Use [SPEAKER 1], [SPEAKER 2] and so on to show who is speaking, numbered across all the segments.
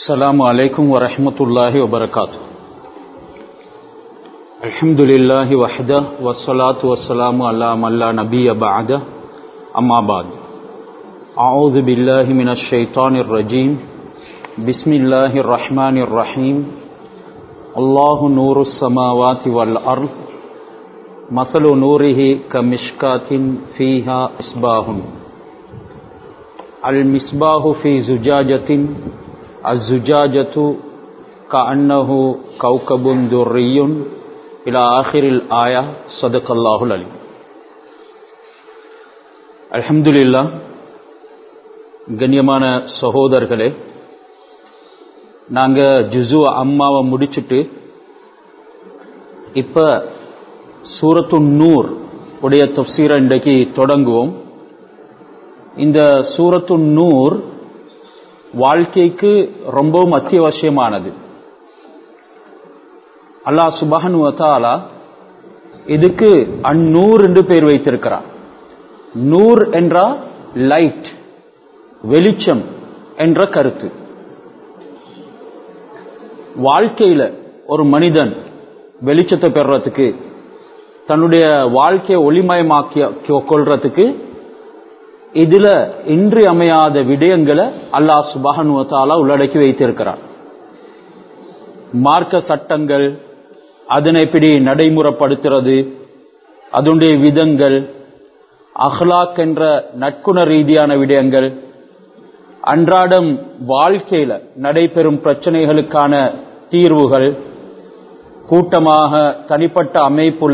[SPEAKER 1] السلام عليكم ورحمة الله وبركاته الحمد لله وحده والصلاة والسلام على من لا نبي بعده أما بعد أعوذ بالله من الشيطان الرجيم بسم الله الرحمن الرحيم الله نور السماوات والأرض مثل نوره كمشكاة فيها إصباح المصباح في زجاجة الزجاجة كأنه كوكب دري إلى آخر الآية صدق الله العليم الحمد لله கண்ணியமான சகோதரர்களே நாங்கள் ஜுசு அம்மாவை முடிச்சுட்டு இப்போ சூரத்து நூர் உடைய தப்சீரை இன்றைக்கு தொடங்குவோம் இந்த சூரத்து நூர் வாழ்க்கைக்கு ரொம்பவும் அத்தியாவசியமானது அல்லாஹ் சுபஹன் வத்தாலா இதுக்கு அந்நூர் என்று பெயர் வைத்திருக்கிறார் நூர் என்றா லைட் வெளிச்சம் என்ற கருத்து வாழ்க்கையில ஒரு மனிதன் வெளிச்சத்தை பெறுறதுக்கு தன்னுடைய வாழ்க்கையை ஒளிமயமாக்கி கொள்றதுக்கு இதுல இன்றி அமையாத விடயங்களை அல்லாஹ் சுபஹனுவத்தாலா உள்ளடக்கி வைத்திருக்கிறார் மார்க்க சட்டங்கள் அதனை எப்படி நடைமுறைப்படுத்துறது அதனுடைய விதங்கள் அஹ்லாக் என்ற நட்குண ரீதியான விடயங்கள் அன்றாடம் வாழ்க்கையில நடைபெறும் பிரச்சனைகளுக்கான தீர்வுகள் கூட்டமாக தனிப்பட்ட அமைப்புல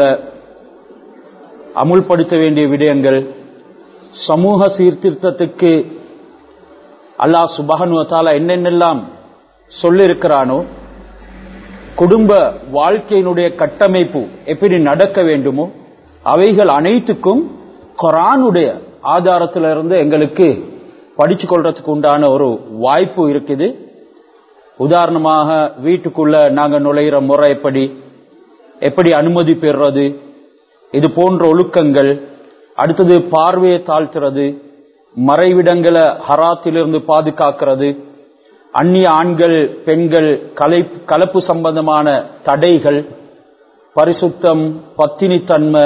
[SPEAKER 1] அமுல்படுத்த வேண்டிய விடயங்கள் சமூக சீர்திருத்தத்துக்கு அல்லாஹ் சுபகனுவத்தால என்னென்னெல்லாம் சொல்லியிருக்கிறானோ குடும்ப வாழ்க்கையினுடைய கட்டமைப்பு எப்படி நடக்க வேண்டுமோ அவைகள் அனைத்துக்கும் கொரானுடைய ஆதாரத்திலிருந்து எங்களுக்கு படிச்சு கொள்றதுக்கு உண்டான ஒரு வாய்ப்பு இருக்குது உதாரணமாக வீட்டுக்குள்ள நாங்க நுழையிற முறை எப்படி எப்படி அனுமதி பெறுறது இது போன்ற ஒழுக்கங்கள் அடுத்தது பார்வையை தாழ்த்துறது மறைவிடங்களை ஹராத்திலிருந்து பாதுகாக்கிறது அந்நிய ஆண்கள் பெண்கள் கலை கலப்பு சம்பந்தமான தடைகள் பரிசுத்தம் பத்தினித்தன்மை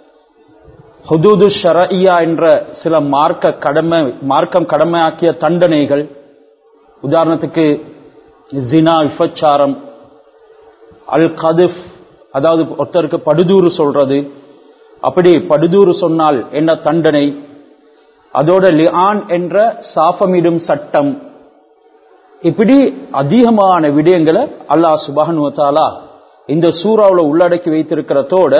[SPEAKER 1] ஹுதூது ஷரஇயா என்ற சில மார்க்க கடமை மார்க்கம் கடமையாக்கிய தண்டனைகள் உதாரணத்துக்கு ஜினா விபச்சாரம் அல் கதிஃப் அதாவது ஒருத்தருக்கு படுதூறு சொல்றது அப்படி படுதூறு சொன்னால் என்ன தண்டனை அதோட லிஆன் என்ற சாபமிடும் சட்டம் இப்படி அதிகமான விடயங்களை அல்லாஹ் சுபஹனுவத்தாலா இந்த சூறாவில் உள்ளடக்கி வைத்திருக்கிறதோட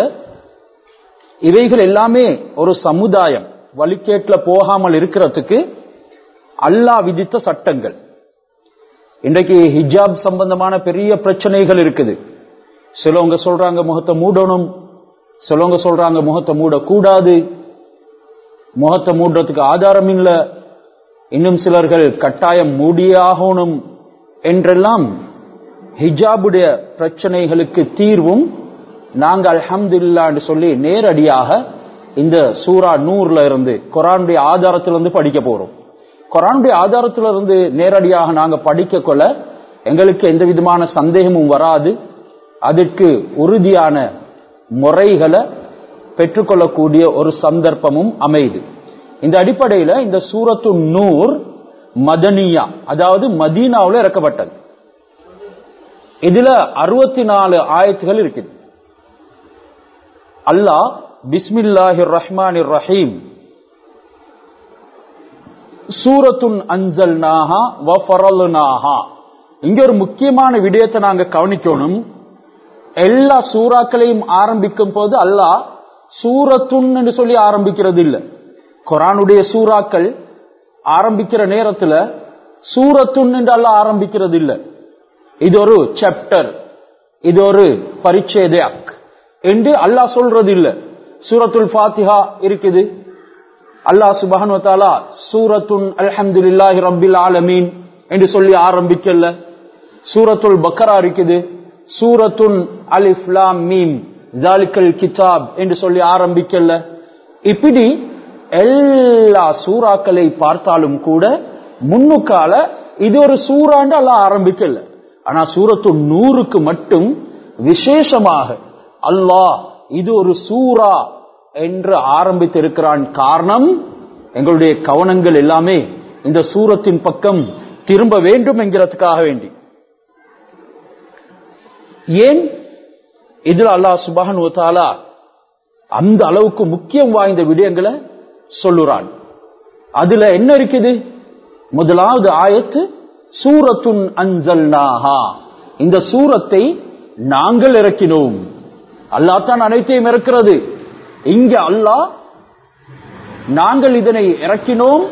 [SPEAKER 1] இவைகள் எல்லாமே ஒரு சமுதாயம் வழிகேட்டில் போகாமல் இருக்கிறதுக்கு அல்லாஹ் விதித்த சட்டங்கள் இன்றைக்கு ஹிஜாப் சம்பந்தமான பெரிய பிரச்சனைகள் இருக்குது சிலவங்க சொல்றாங்க முகத்தை மூடணும் சிலவங்க சொல்றாங்க முகத்தை மூடக்கூடாது முகத்தை மூடுறதுக்கு ஆதாரம் இல்லை இன்னும் சிலர்கள் கட்டாயம் மூடியாகணும் என்றெல்லாம் ஹிஜாபுடைய பிரச்சனைகளுக்கு தீர்வும் நாங்க அல்ஹம்துல்லான்னு சொல்லி நேரடியாக இந்த சூரா நூறுல இருந்து குரானுடைய ஆதாரத்திலிருந்து படிக்க போறோம் குரானுடைய ஆதாரத்திலிருந்து நேரடியாக நாங்க படிக்க கொள்ள எங்களுக்கு எந்த விதமான சந்தேகமும் வராது அதற்கு உறுதியான முறைகளை பெற்றுக்கொள்ளக்கூடிய ஒரு சந்தர்ப்பமும் அமையுது இந்த அடிப்படையில் இந்த சூரத்து நூர் மதனியா அதாவது மதீனாவில் இறக்கப்பட்டது இதுல அறுபத்தி நாலு ஆயத்துகள் இருக்குது அல்லாஹ் பிஸ்மில்லாஹிர் ரஹ்மான் ரஹீம் சூரத்துன் அஞ்சல் நாஹா வஃபரல்நாஹா இங்க ஒரு முக்கியமான விடயத்தை நாங்க கவனிக்கணும் எல்லா சூறாக்களையும் ஆரம்பிக்கும் போது அல்லாஹ் சூரத்துன் என்று சொல்லி ஆரம்பிக்கிறது இல்லை குரானுடைய சூறாக்கள் ஆரம்பிக்கிற நேரத்தில் சூரத்துன் என்று அல்லாஹ் ஆரம்பிக்கிறது இல்லை இது ஒரு சாப்டர் இது ஒரு பரிச்சேதக் என்று அல்லாஹ் சொல்றது இல்லை சூரத்துல் ஃபாத்திஹா இருக்குது அல்லாஹ் சுபஹன் வத்தாலா சூரத்துன் அல்ஹம்துலில்லாஹி ரப்பில் ஆலமீன் என்று சொல்லி ஆரம்பிக்கல சூரத்துல் பக்கரா இருக்குது சூரத்துன் அலிஃப் லாம் மீம் ஜாலிக்கல் கிதாப் என்று சொல்லி ஆரம்பிக்கல இப்படி எல்லா சூறாக்களை பார்த்தாலும் கூட முன்னுக்கால இது ஒரு சூறாண்டு அல்ல ஆரம்பிக்கல ஆனா சூரத்து நூறுக்கு மட்டும் விசேஷமாக அல்லாஹ் இது ஒரு சூரா என்று ஆரம்பித்திருக்கிறான் காரணம் எங்களுடைய கவனங்கள் எல்லாமே இந்த சூரத்தின் பக்கம் திரும்ப வேண்டும் என்கிறதுக்காக வேண்டி ஏன் இதுல அல்லாஹ் சுபஹன் தாலா அந்த அளவுக்கு முக்கியம் வாய்ந்த விடயங்களை சொல்லுறான் அதுல என்ன இருக்குது முதலாவது ஆயத்து சூரத்துன் அஞ்சல்னாஹா இந்த சூரத்தை நாங்கள் இறக்கினோம் அல்லாஹ் தான் அனைத்தையும் இறக்கிறது இங்க அல்லாஹ் நாங்கள் இதனை இறக்கினோம்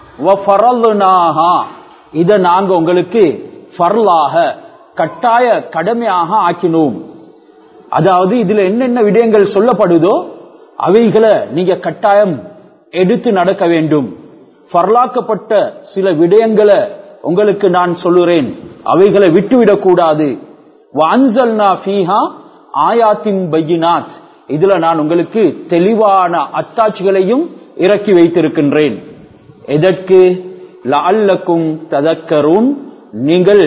[SPEAKER 1] இதை நாங்க உங்களுக்கு ஃபர்லாக கட்டாய கடமையாக ஆக்கினோம் அதாவது இதுல என்னென்ன விடயங்கள் சொல்லப்படுதோ அவைகளை நீங்க கட்டாயம் எடுத்து நடக்க வேண்டும் ஃபர்லாக்கப்பட்ட சில விடயங்களை உங்களுக்கு நான் சொல்லுறேன் அவைகளை விட்டுவிடக் கூடாது வான்சல்னா ஃபீஹா ஆயாத்தின் பையினாத் இதுல நான் உங்களுக்கு தெளிவான அத்தாட்சிகளையும் இறக்கி வைத்திருக்கின்றேன் எதற்கு லஅல்லக்கும் ததக்கரும் நீங்கள்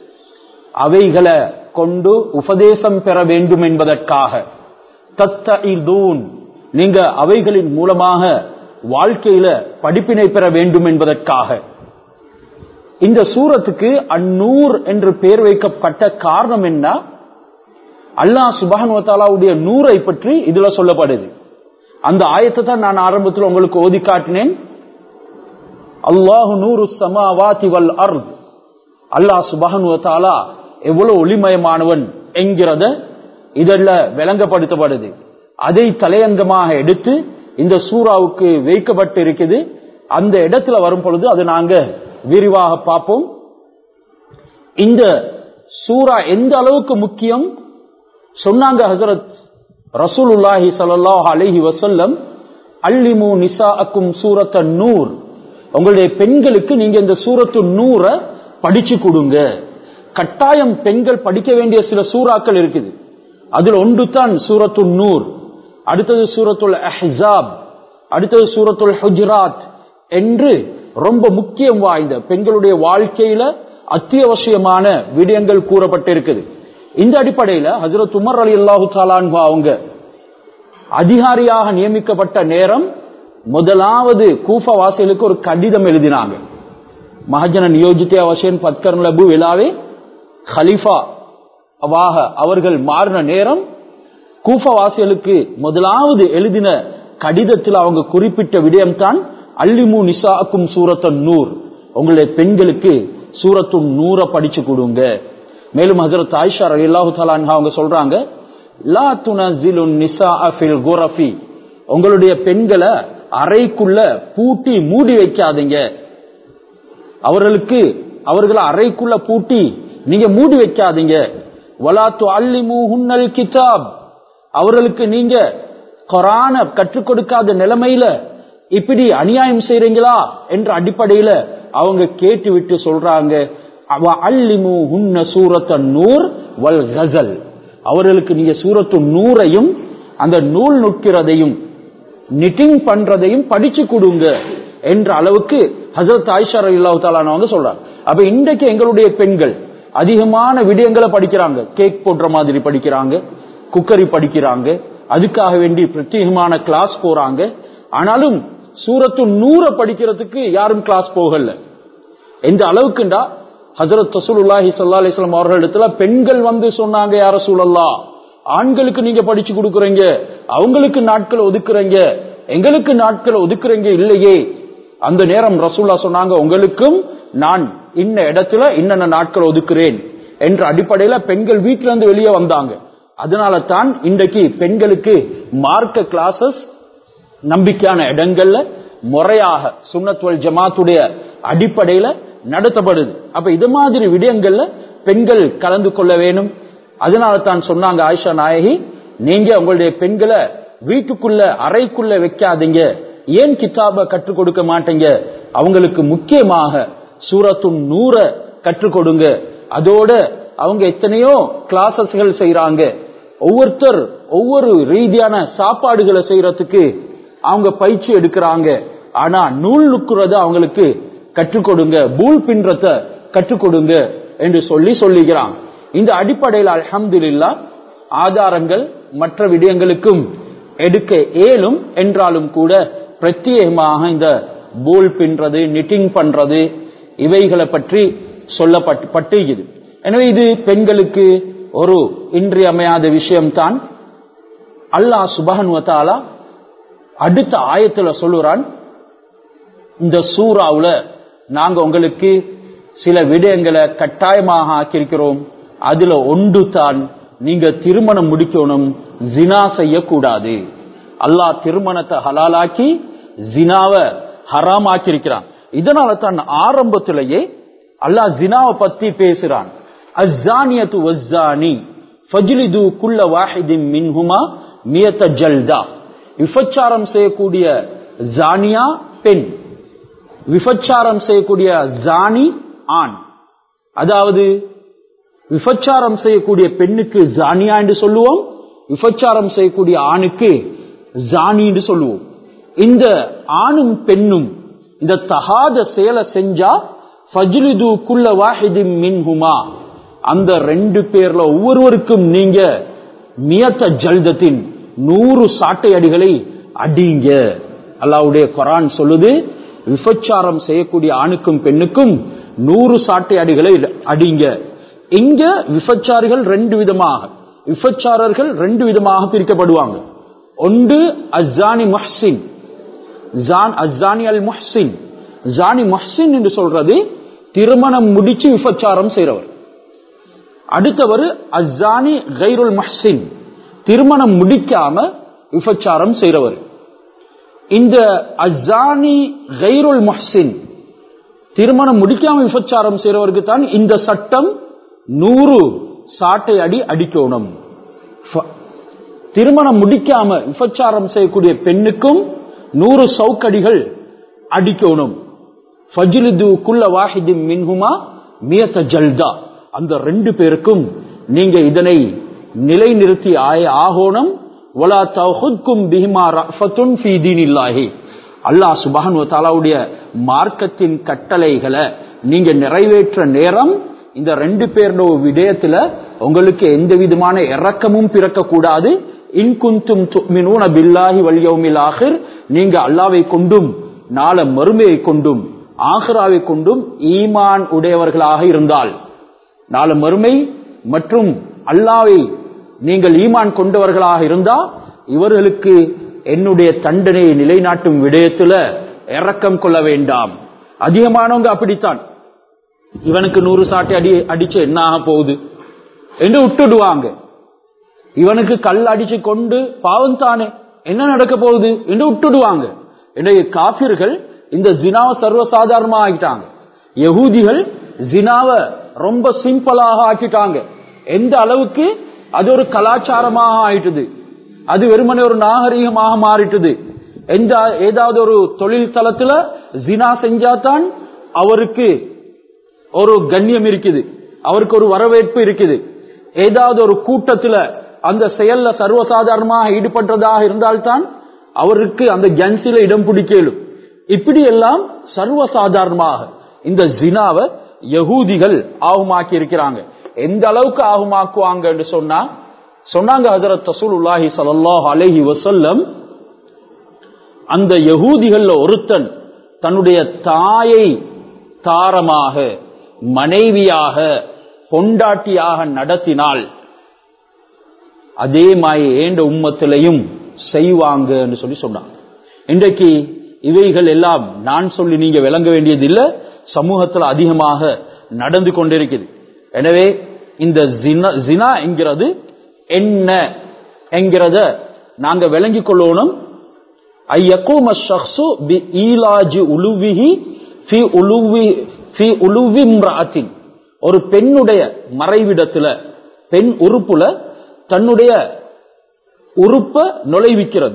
[SPEAKER 1] அவைகளை கொண்டு உபதேசம் பெற வேண்டும் என்பதற்காக தத்தூன் நீங்க அவைகளின் மூலமாக வாழ்க்கையில படிப்பினை பெற வேண்டும் என்பதற்காக இந்த சூரத்துக்கு அந்நூர் என்று பெயர் வைக்கப்பட்ட காரணம் என்ன அல்லாஹ் சுபானுவத்தாலாவுடைய நூரை பற்றி இதுல சொல்லப்படுது அந்த ஆயத்தை தான் நான் ஆரம்பத்தில் உங்களுக்கு ஓதி காட்டினேன் அல்லாஹு நூறு சமாவாதி வல் அர்த் அல்லாஹ் சுபானுவத்தாலா எவ்வளவு ஒளிமயமானவன் என்கிறத இதெல்ல விளங்கப்படுத்தப்படுது அதை தலையங்கமாக எடுத்து இந்த சூறாவுக்கு வைக்கப்பட்டு இருக்குது அந்த இடத்துல வரும் பொழுது அது நாங்க விரிவாக பார்ப்போம் இந்த சூரா எந்த அளவுக்கு முக்கியம் சொன்னாங்க ஹசரத் ரசூலுல்லாஹி ஸல்லல்லாஹு அலைஹி வஸல்லம் அல்லிமு நிசாஅக்கும் சூரத்த நூர் உங்களுடைய பெண்களுக்கு நீங்க இந்த சூரத்து நூற படிச்சு கொடுங்க கட்டாயம் பெண்கள் படிக்க வேண்டிய சில சூறாக்கள் இருக்குது அதுல ஒன்று தான் சூரத்து நூர் அடுத்தது சூரத்துல் அஹ்ஸாப் அடுத்தது சூரத்துல் ஹுஜராத் என்று ரொம்ப முக்கியம் வாய்ந்த பெண்களுடைய வாழ்க்கையில அத்தியாவசியமான விடயங்கள் கூறப்பட்டிருக்குது இந்த அடிப்படையில ஹசரத் உமர் அலி அல்லாஹு தாலான்ஹா அவங்க அதிகாரியாக நியமிக்கப்பட்ட நேரம் முதலாவது கூஃபா வாசிகளுக்கு ஒரு கடிதம் எழுதினாங்க மஹஜன நியோஜித்தியா வசேன் பத்கர் லபு விழாவே ஹலிஃபா வாக அவர்கள் மாறின நேரம் கூஃபா வாசிகளுக்கு முதலாவது எழுதின கடிதத்தில் அவங்க குறிப்பிட்ட விடயம்தான் அல்லிமு நிசாக்கும் சூரத்த நூர் உங்களுடைய பெண்களுக்கு சூரத்து நூற படிச்சு கொடுங்க மேலும் ஹசரத் ஆயிஷா அல்லாஹு தாலான் அவங்க சொல்றாங்க லா துனசிலு நிசா ஃபில் குரஃபி உங்களுடைய பெண்களை அறைக்குள்ள பூட்டி மூடி வைக்காதீங்க அவர்களுக்கு அவர்களை அறைக்குள்ள பூட்டி நீங்க மூடி வைக்காதீங்க வலாத்து அல்லிமு ஹுன்னல் கிதாப் அவர்களுக்கு நீங்க கொரான கற்றுக் கொடுக்காத நிலைமையில இப்படி அநியாயம் செய்றீங்களா என்ற அடிப்படையில அவங்க கேட்டு விட்டு சொல்றாங்க அவ அல்லிமு ஹுன்ன சூரத்த நூர் வல் கசல் அவர்களுக்கு நீங்க சூரத்து நூறையும் அந்த நூல் நுட்கிறதையும் நிட்டிங் பண்றதையும் படிச்சு கொடுங்க என்ற அளவுக்கு ஹசரத் ஆயிஷா அல்லாஹு தாலானவங்க சொல்றாங்க அப்ப இன்றைக்கு எங்களுடைய பெண்கள் அதிகமான விடயங்களை படிக்கிறாங்க கேக் போடுற மாதிரி படிக்கிறாங்க குக்கரி படிக்கிறாங்க அதுக்காக வேண்டி பிரத்யேகமான கிளாஸ் போறாங்க ஆனாலும் சூரத்து நூற படிக்கிறதுக்கு யாரும் கிளாஸ் போகல எந்த அளவுக்குண்டா ஹசரத் ரசூலுல்லாஹி ஸல்லல்லாஹு அலைஹி வஸல்லம் அவர்களிடத்துல பெண்கள் வந்து சொன்னாங்க யார சூழல்லா ஆண்களுக்கு நீங்க படிச்சு கொடுக்குறீங்க அவங்களுக்கு நாட்கள் ஒதுக்குறீங்க எங்களுக்கு நாட்கள் ஒதுக்குறீங்க இல்லையே அந்த நேரம் ரசூல்லா சொன்னாங்க உங்களுக்கும் நான் இன்ன இடத்துல இன்னென்ன நாட்கள் ஒதுக்குறேன் என்ற அடிப்படையில பெண்கள் வீட்டில இருந்து வெளியே வந்தாங்க அதனால தான் இன்றைக்கு பெண்களுக்கு மார்க்க கிளாஸஸ் நம்பிக்கையான இடங்கள்ல முறையாக சுண்ணத்வல் ஜமாத்துடைய அடிப்படையில நடத்தப்படுது அப்ப இது மாதிரி விடயங்கள்ல பெண்கள் கலந்து கொள்ள வேணும் அதனால தான் சொன்னாங்க ஆயிஷா நாயகி நீங்க உங்களுடைய பெண்களை வீட்டுக்குள்ள அறைக்குள்ள வைக்காதீங்க ஏன் கிதாப கற்றுக் கொடுக்க மாட்டீங்க அவங்களுக்கு முக்கியமாக சூரத்து நூற கற்றுக் கொடுங்க அதோட அவங்க எத்தனையோ கிளாஸஸ்கள் செய்யறாங்க ஒவ்வொருத்தர் ஒவ்வொரு ரீதியான சாப்பாடுகளை செய்யறதுக்கு அவங்க பயிற்சி எடுக்கிறாங்க ஆனா நூல் நுக்குறத அவங்களுக்கு கற்றுக் கொடுங்க பூல் பின்றத கற்றுக் கொடுங்க என்று சொல்லி சொல்லுகிறான் இந்த அடிப்படையில் அல்ஹம்துலில்லா ஆதாரங்கள் மற்ற விடயங்களுக்கும் எடுக்க இயலும் என்றாலும் கூட பிரத்யேகமாக இந்த போல் பின்றது நிட்டிங் பண்றது இவைகளை பற்றி சொல்லப்பட்டு இது எனவே இது பெண்களுக்கு ஒரு இன்றியமையாத விஷயம்தான் அல்லாஹ் சுபஹனுவத்தாலா அடுத்த ஆயத்துல சொல்லுறான் இந்த சூறாவுல நாங்க உங்களுக்கு சில விடயங்களை கட்டாயமாக ஆக்கியிருக்கிறோம் அதுல ஒன்று தான் நீங்க திருமணம் முடிக்கணும் ஜினா செய்யக்கூடாது அல்லாஹ் திருமணத்தை ஹலாலாக்கி ஜினாவை ஹராமாக்கியிருக்கிறான் இதனால தான் ஆரம்பத்திலேயே அல்லாஹ் ஜினாவை பத்தி பேசுறான் அஸ்ஸானியத்து வஸ்ஸானி ஃபஜ்லிது குல்ல வாஹிதின் மின்ஹுமா மியத்த ஜல்தா விபச்சாரம் செய்யக்கூடிய ஜானியா பெண் விபச்சாரம் செய்யக்கூடிய ஜானி ஆண் அதாவது விபச்சாரம் செய்யக்கூடிய பெண்ணுக்கு ஜானியா என்று சொல்லுவோம் விபச்சாரம் செய்யக்கூடிய ஆணுக்கு ஜானி என்று சொல்லுவோம் இந்த ஆணும் பெண்ணும் இந்த தகாத செயலை செஞ்சா ஃபஜ்லிது குல்ல வாஹிதின் மின்ஹுமா அந்த ரெண்டு பேர்ல ஒவ்வொருவருக்கும் நீங்க மியத்த ஜல்தத்தின் நூறு சாட்டை அடிகளை அடிங்க அல்லாவுடைய குரான் சொல்லுது விபச்சாரம் செய்யக்கூடிய ஆணுக்கும் பெண்ணுக்கும் நூறு சாட்டை அடிகளை அடிங்க இங்க விபச்சாரிகள் ரெண்டு விதமாக விபச்சாரர்கள் ரெண்டு விதமாக பிரிக்கப்படுவாங்க ஒன்று அஸ்ஸானி முஹ்சின் ஜான் அஸ்ஸானி அல் முஹ்சின் ஜானி முஹ்சின் என்று சொல்றது திருமணம் முடிச்சு விபச்சாரம் செய்றவர் அடுத்தவர் அஸ்ஸானி கைருல் முஹ்சின் திருமணம் முடிக்காம விபச்சாரம் செய்றவர் இந்த அஸ்ஸானி கைருல் முஹ்சின் திருமணம் முடிக்காம விபச்சாரம் செய்றவருக்கு தான் இந்த சட்டம் நூறு சாட்டை அடி அடிக்கணும் திருமணம் முடிக்காம விபச்சாரம் செய்யக்கூடிய பெண்ணுக்கும் நூறு சவுக்கடிகள் அடிக்கணும் ஃபஜ்லிது குல்ல வாஹிதின் மின்ஹுமா மியத்த ஜல்தா அந்த ரெண்டு பேருக்கும் நீங்க இதனை நிலைநிறுத்தி ஆய ஆகோணம் வலா தஹுத்கும் பிஹிமா ரஃபத்துன் ஃபீ தீனில்லாஹி அல்லாஹ் சுப்ஹானஹு வ தஆலாவுடைய மார்க்கத்தின் கட்டளைகளை நீங்க நிறைவேற்ற நேரம் இந்த ரெண்டு பேரோட விடயத்துல உங்களுக்கு எந்த விதமான இறக்கமும் பிறக்க கூடாது இன்குந்தும் துமினூன பில்லாஹி வல் யௌமில் ஆஹிர் நீங்க அல்லாவை கொண்டும் நாள மறுமையை கொண்டும் ஆஹிராவை கொண்டும் ஈமான் உடையவர்களாக இருந்தால் நாள மறுமை மற்றும் அல்லாவை நீங்கள் ஈமான் கொண்டவர்களாக இருந்தா இவர்களுக்கு என்னுடைய தண்டனையை நிலைநாட்டும் விடயத்துல இறக்கம் கொள்ள வேண்டாம் அதிகமானவங்க அப்படித்தான் இவனுக்கு நூறு சாட்டை அடி அடிச்சு என்ன ஆக போகுது என்று விட்டுடுவாங்க இவனுக்கு கல் அடிச்சு கொண்டு பாவம் தானே என்ன நடக்க போகுது என்று விட்டுடுவாங்க இன்றைய காபிர்கள் இந்த ஜினாவை சர்வசாதாரணமா ஆக்கிட்டாங்க யகூதிகள் ஜினாவை ரொம்ப சிம்பிளாக ஆக்கிட்டாங்க எந்த அளவுக்கு அது ஒரு கலாச்சாரமாக ஆயிட்டுது அது வெறுமனே ஒரு நாகரீகமாக மாறிட்டுது எந்த ஏதாவது ஒரு தொழில் தளத்துல ஜினா செஞ்சாதான் அவருக்கு ஒரு கண்ணியம் இருக்குது அவருக்கு ஒரு வரவேற்பு இருக்குது ஏதாவது ஒரு கூட்டத்துல அந்த செயல்ல சர்வசாதாரணமாக ஈடுபட்டதாக இருந்தால்தான் அவருக்கு அந்த ஜன்சில இடம் பிடிக்கலும் இப்படி எல்லாம் சர்வசாதாரணமாக இந்த ஜினாவை யகூதிகள் ஆகுமாக்கி இருக்கிறாங்க எந்த அளவுக்கு ஆகுமாக்குவாங்க என்று சொன்னா சொன்னாங்க ஹசரத் தசூலுல்லாஹி ஸல்லல்லாஹு அலைஹி வஸல்லம் அந்த யகூதிகள்ல ஒருத்தன் தன்னுடைய தாயை தாரமாக மனைவியாக பொண்டாட்டியாக நடத்தினால் அதே மாய ஏண்ட உம்மத்திலையும் செய்வாங்க சொல்லி சொன்னாங்க இன்றைக்கு இவைகள் எல்லாம் நான் சொல்லி நீங்க விளங்க வேண்டியது இல்ல சமூகத்தில் அதிகமாக நடந்து கொண்டிருக்குது எனவே இந்த ஜினா என்கிறது என்ன என்கிறத நாங்க விளங்கிக் கொள்ளணும் ஐயக்கூம ஷக்ஸு பி ஈலாஜி உலுவிஹி ஃபி உலுவி ஃபி உலுவி இம்ராத்தின் ஒரு பெண்ணுடைய மறைவிடத்துல பெண் உறுப்புல தன்னுடைய உறுப்ப நுழைவிக்கிறது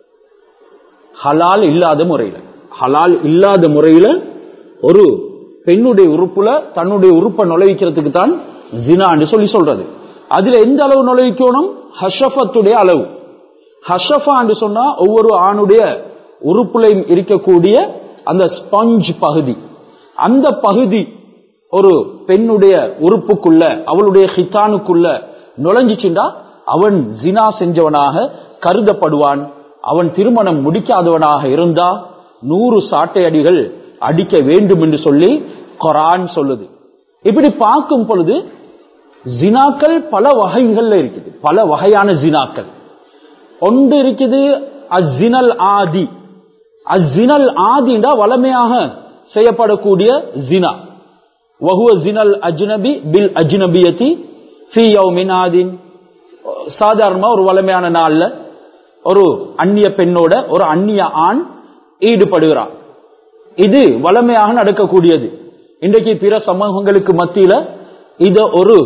[SPEAKER 1] ஹலால் இல்லாத முறையில ஹலால் இல்லாத முறையில ஒரு பெண்ணுடைய உறுப்புல தன்னுடைய உறுப்பை நுழைவிக்கிறதுக்கு தான் ஜினான்னு சொல்லி சொல்றது அதுல எந்த அளவு நுழைவிக்கணும் ஹஷஃபத்துடைய அளவு ஹஷஃபான்னு சொன்னா ஒவ்வொரு ஆணுடைய உறுப்புலையும் இருக்கக்கூடிய அந்த ஸ்பஞ்ச் பகுதி அந்த பகுதி ஒரு பெண்ணுடைய உறுப்புக்குள்ள அவளுடைய ஹித்தானுக்குள்ள நுழைஞ்சிச்சுண்டா அவன் ஜினா செஞ்சவனாக கருதப்படுவான் அவன் திருமணம் முடிக்காதவனாக இருந்தா நூறு சாட்டை அடிகள் அடிக்க வேண்டும் என்று சொல்லி குரான் சொல்லுது இப்படி பார்க்கும் பொழுது ஜினாக்கள் பல வகைகள்ல இருக்குது பல வகையான ஜினாக்கள் ஒன்று இருக்குது அஜினல் ஆதி அஜினல் ஆதிண்டா வளமையாக செய்யப்படக்கூடிய ஜினா வகுவ ஜினல் அஜ்னபி பில் அஜ்னபியத்தி ஃபி யௌமின் ஆதின் சாதாரணமா ஒரு வளமையான நாள்ல ஒரு அந்நிய பெண்ணோட ஒரு அந்நிய ஆண் ஈடுபடுகிறான் இது வளமையாக நடக்கக்கூடியது இன்றைக்கு பிற சமூகங்களுக்கு மத்தியில இத ஒரு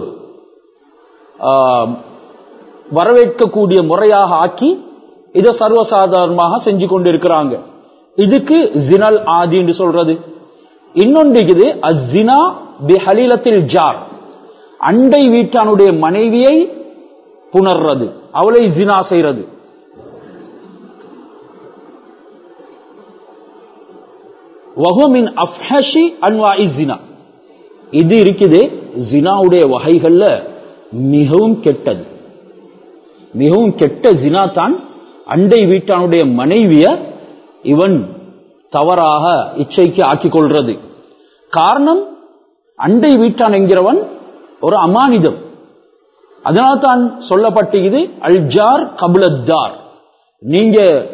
[SPEAKER 1] வரவேற்கக்கூடிய முறையாக ஆக்கி இதை சர்வசாதாரணமாக செஞ்சு கொண்டிருக்கிறாங்க இதுக்கு ஜினல் ஆதி என்று சொல்றது இன்னொன்று இது அஜினா பி ஹலீலத்தில் ஜார் அண்டை வீட்டானுடைய மனைவியை புணர்றது அவளை ஜினா செய்யறது வஹுமின் அஃப்ஹஷி அன்வா ஜினா இது இருக்குது ஜினாவுடைய வகைகள்ல மிகவும் கெட்டது மிகவும் கெட்ட ஜினா தான் அண்டை வீட்டானுடைய மனைவிய இவன் தவறாக இச்சைக்கு ஆக்கிக் கொள்றது காரணம் அண்டை வீட்டான் என்கிறவன் ஒரு அமானிதம் அதனால் தான் சொல்லப்பட்டிருக்குது அல்ஜார் கபுலத்தார் நீங்க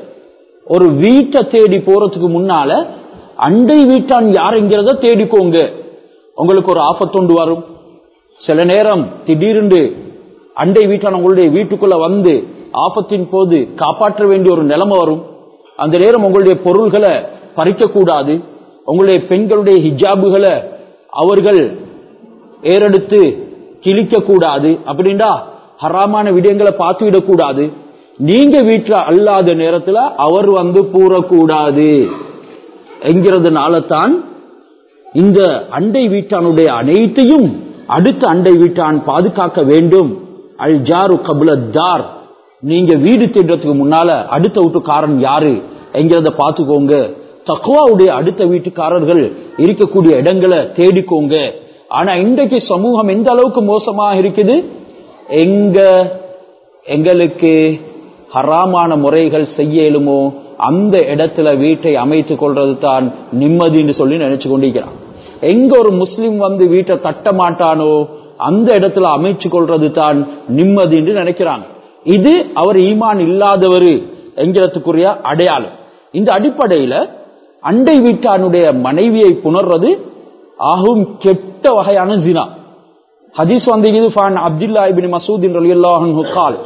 [SPEAKER 1] ஒரு வீட்டை தேடி போறதுக்கு முன்னால அண்டை வீட்டான் யாருங்கிறத தேடிக்கோங்க உங்களுக்கு ஒரு ஆபத்தொண்டு வரும் சில நேரம் திடீரென்று அண்டை வீட்டான் உங்களுடைய வீட்டுக்குள்ள வந்து ஆபத்தின் போது காப்பாற்ற வேண்டிய ஒரு நிலைமை வரும் அந்த நேரம் உங்களுடைய பொருள்களை பறிக்கக்கூடாது உங்களுடைய பெண்களுடைய ஹிஜாபுகளை அவர்கள் ஏறெடுத்து கிழிக்க கூடாது அப்படின்டா ஹராமான விடயங்களை பார்த்து விடக்கூடாது நீங்க வீட்டுல அல்லாத நேரத்துல அவர் வந்து கூறக்கூடாது என்கிறதுனால தான் இந்த அண்டை வீட்டானுடைய அனைத்தையும் அடுத்த அண்டை வீட்டான் பாதுகாக்க வேண்டும் அல் ஜாரு கபுல தார் நீங்க வீடு தேடுறதுக்கு முன்னால அடுத்த வீட்டுக்காரன் யாரு என்கிறத பார்த்துக்கோங்க தக்குவாவுடைய அடுத்த வீட்டுக்காரர்கள் இருக்கக்கூடிய இடங்களை தேடிக்கோங்க ஆனா இன்றைக்கு சமூகம் எந்த அளவுக்கு மோசமாக இருக்குது எங்க எங்களுக்கு ஹராமான முறைகள் செய்ய இயலுமோ அந்த இடத்துல வீட்டை அமைத்துக் கொள்றது தான் நிம்மதின்னு சொல்லி நினைச்சு கொண்டிருக்கிறான் எங்க ஒரு முஸ்லிம் வந்து வீட்டை தட்ட மாட்டானோ அந்த இடத்துல அமைச்சு கொள்றது தான் நிம்மதின்னு நினைக்கிறாங்க இது அவர் ஈமான் இல்லாதவர் என்கிறதுக்குரிய அடையாளம் இந்த அடிப்படையில அண்டை வீட்டானுடைய மனைவியை புணர்றது ஆகும் கெட்ட வகையான ஜினா ஹதீஸ் வந்து ஃபான் அப்துல்லா இபின் மசூதின் ரலியல்லாஹு கால்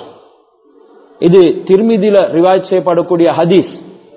[SPEAKER 1] இது திருமிதியில ரிவாயத் செய்யப்படக்கூடிய ஹதீஸ்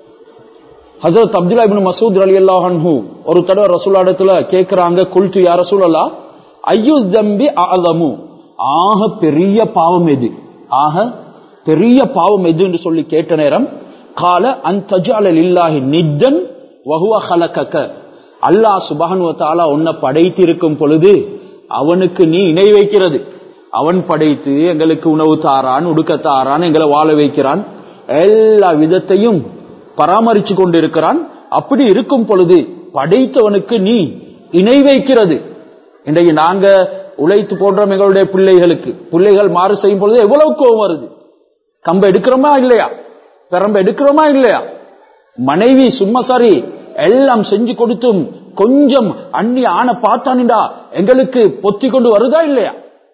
[SPEAKER 1] ஹசரத் அப்துல்லா இபின் மசூத் ரலியல்லாஹு ஒரு தடவை ரசூல் இடத்துல கேட்கிறாங்க குல்து யா ரசூலல்லா ஐயு தம்பி அலமு ஆக பெரிய பாவம் எது ஆக பெரிய பாவம் எது என்று சொல்லி கேட்ட நேரம் கால அந்தஜால இல்லாஹி நித்தன் வகுவ ஹலக்கக்க அல்லாஹ் சுபஹனுவ தாலா உன்னை படைத்திருக்கும் பொழுது அவனுக்கு நீ இணை வைக்கிறது அவன் படைத்து எங்களுக்கு உணவு தாரான் உடுக்க தாரான் எங்களை வாழ வைக்கிறான் எல்லா விதத்தையும் பராமரிச்சு கொண்டிருக்கிறான் அப்படி இருக்கும் பொழுது படைத்தவனுக்கு நீ இணை வைக்கிறது இன்றைக்கு நாங்க உழைத்து போடுறோம் எங்களுடைய பிள்ளைகளுக்கு பிள்ளைகள் மாறு செய்யும் பொழுது எவ்வளவு கோபம் வருது கம்ப எடுக்கிறோமா இல்லையா பெரம்ப எடுக்கிறோமா இல்லையா மனைவி சும்மா சரி எல்லாம் செஞ்சு கொடுத்தும் கொஞ்சம் அந்நிய ஆன பார்த்தானிடா எங்களுக்கு பொத்தி கொண்டு வருதா இல்லையா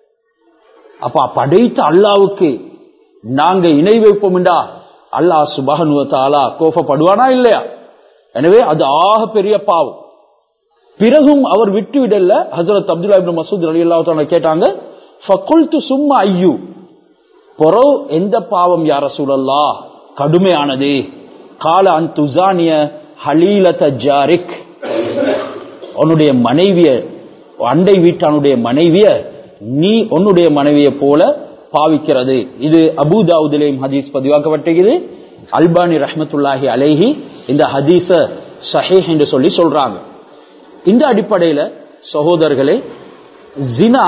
[SPEAKER 1] அப்ப படைத்த அல்லாவுக்கு நாங்க இணை வைப்போம்டா அல்லாஹ் சுபகனுவத்தாலா கோபப்படுவானா இல்லையா எனவே அது ஆக பெரிய பாவம் பிறகும் அவர் விட்டு விடல ஹசரத் அப்துல்லா இப்னு மசூத் அலி அல்லா கேட்டாங்க ஃபகுல்து சும்மா ஐயு பொறோ எந்த பாவம் யார சூழல்லா கடுமையானது கால அன் துசானிய ஹலீலத ஜாரிக் உன்னுடைய மனைவிய அண்டை வீட்டானுடைய மனைவிய நீ உன்னுடைய மனைவியை போல பாவிக்கிறது இது அபுதாவுதிலேயும் ஹதீஸ் பதிவாக்கப்பட்டிருக்கிறது அல்பானி ரஹமத்துல்லாஹி அலேஹி இந்த ஹதீஸ சஹேஹ் என்று சொல்லி சொல்றாங்க இந்த அடிப்படையில சகோதரர்களே ஜினா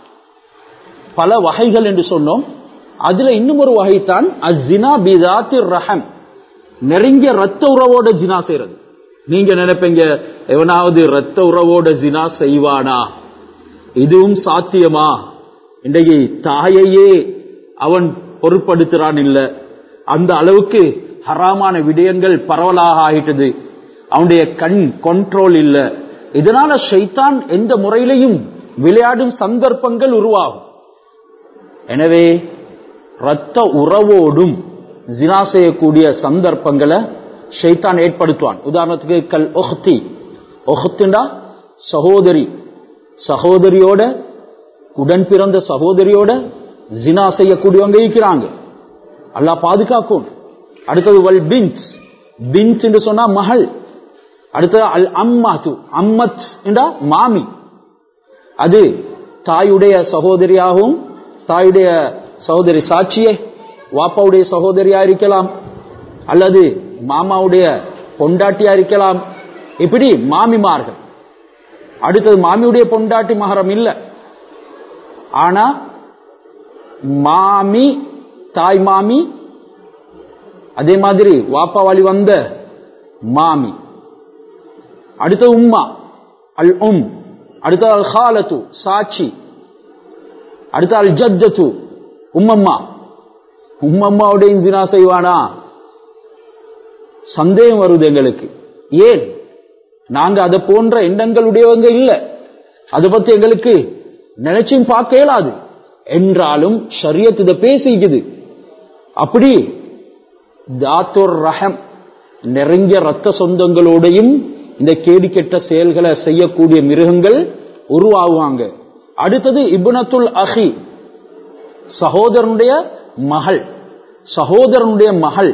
[SPEAKER 1] பல வகைகள் என்று சொன்னோம் அதுல இன்னும் ஒரு வகைத்தான் அஸ்ஸினா பிதாத்தி ரஹம் நெருங்கிய ரத்த உறவோட ஜினா செய்யறது நீங்க நினைப்பீங்க எவனாவது இரத்த உறவோட ஜினா செய்வானா இதுவும் சாத்தியமா இன்றைக்கு தாயையே அவன் பொருட்படுத்துறான் இல்ல அந்த அளவுக்கு ஹராமான விடயங்கள் பரவலாக ஆயிட்டது அவனுடைய கண் கண்ட்ரோல் இல்ல இதனால ஷைத்தான் எந்த முறையிலையும் விளையாடும் சந்தர்ப்பங்கள் உருவாகும் எனவே இரத்த உறவோடும் ஜினா செய்யக்கூடிய சந்தர்ப்பங்களை ஷைத்தான் ஏற்படுத்துவான் உதாரணத்துக்கு கல் ஒஹ்தி ஒஹ்துண்டா சகோதரி சகோதரியோட உடன் பிறந்த சகோதரியோட ஜினா செய்யக்கூடியவங்க இருக்கிறாங்க அல்லாஹ் பாதுகாக்கும் அடுத்தது வல் பின்ஸ் பின்ஸ் என்று சொன்னா மகள் அடுத்தது அல் அம்மாத்து அம்மத் என்றா மாமி அது தாயுடைய சகோதரியாகவும் தாயுடைய சகோதரி சாட்சியே வாப்பாவுடைய சகோதரியா இருக்கலாம் அல்லது மாமாவுடைய பொண்டாட்டியா இருக்கலாம் இப்படி மாமிமார்கள் அடுத்தது மாமியுடைய பொண்டாட்டி மகரம் இல்ல ஆனா மாமி தாய் மாமி அதே மாதிரி வாப்பா வழி வந்த மாமி அடுத்தது உம்மா அல் உம் அடுத்தது அல் ஹாலத்து சாட்சி அடுத்த அல் ஜத்தத்து உம்மம்மா உம்மம்மாவுடைய இன்ஜினா செய்வானா சந்தேகம் வருது எங்களுக்கு ஏன் நாங்க அதை போன்ற எண்ணங்களுடையவங்க இல்ல அதை பத்தி எங்களுக்கு நினைச்சும் பார்க்க இயலாது என்றாலும் ஷரியத் இதை பேசிக்குது அப்படி தாத்தோர் ரஹம் நெருங்கிய ரத்த சொந்தங்களோடையும் இந்த கேடு கெட்ட செயல்களை செய்யக்கூடிய மிருகங்கள் உருவாகுவாங்க அடுத்தது இபுனத்துல் அஹி சகோதரனுடைய மகள் சகோதரனுடைய மகள்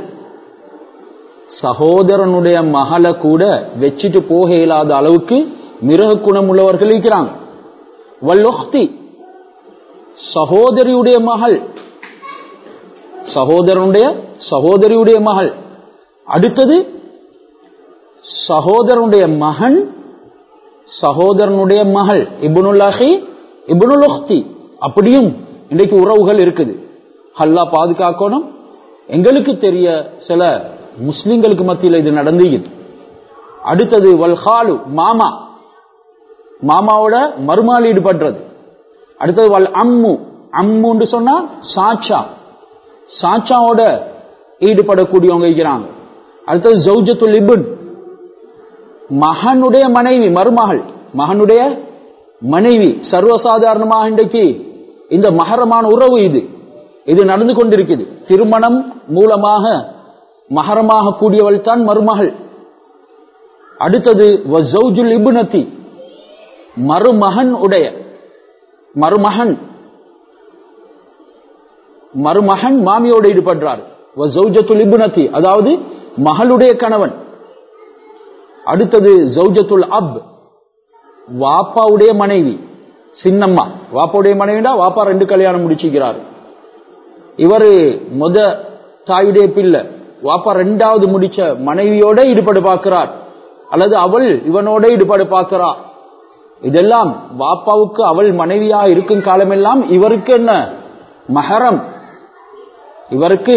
[SPEAKER 1] சகோதரனுடைய மகளை கூட வச்சுட்டு போக இயலாத அளவுக்கு மிருக குணம் உள்ளவர்கள் இருக்கிறாங்க வல்லொஹ்தி சகோதரியுடைய மகள் சகோதரனுடைய சகோதரியுடைய மகள் அடுத்தது சகோதரனுடைய மகன் சகோதரனுடைய மகள் இபுனுல்லாஹி இபுனுலொஹ்தி அப்படியும் இன்றைக்கு உறவுகள் இருக்குது ஹல்லா பாதுகாக்கணும் எங்களுக்கு தெரிய சில முஸ்லிம்களுக்கு மத்தியில் இது நடந்துகிறது அடுத்தது வல்ஹாலு மாமா மாமாவோட மறுமால் ஈடுபடுறது அடுத்தது வல் அம்மு அம்முன்னு சொன்னா சாச்சா சாச்சாவோட ஈடுபடக்கூடியவங்க இருக்கிறாங்க அடுத்தது ஜவுஜத்துல் இபுன் மகனுடைய மனைவி மருமகள் மகனுடைய மனைவி சர்வசாதாரணமாக இன்றைக்கு இந்த மகரமான உறவு இது இது நடந்து கொண்டிருக்குது திருமணம் மூலமாக மகரமாக கூடியவள் தான் மருமகள் அடுத்தது வசௌஜுல் இபுனத்தி மருமகன் உடைய மருமகன் மருமகன் மாமியோடு ஈடுபடுறார் வசௌஜத்துல் இபுனத்தி அதாவது மகளுடைய கணவன் அடுத்தது ஜௌஜத்துல் அப் வாப்பாவுடைய மனைவி சின்னம்மா வாப்பாவுடைய மனைவிடா வாப்பா ரெண்டு கல்யாணம் முடிச்சுக்கிறார் இவரு முத தாயுடைய பிள்ளை வாப்பா ரெண்டாவது முடிச்ச மனைவியோட ஈடுபாடு பார்க்கிறார் அல்லது அவள் இவனோட ஈடுபாடு பார்க்கிறா இதெல்லாம் வாப்பாவுக்கு அவள் மனைவியா இருக்கும் காலமெல்லாம் இவருக்கு என்ன மகரம் இவருக்கு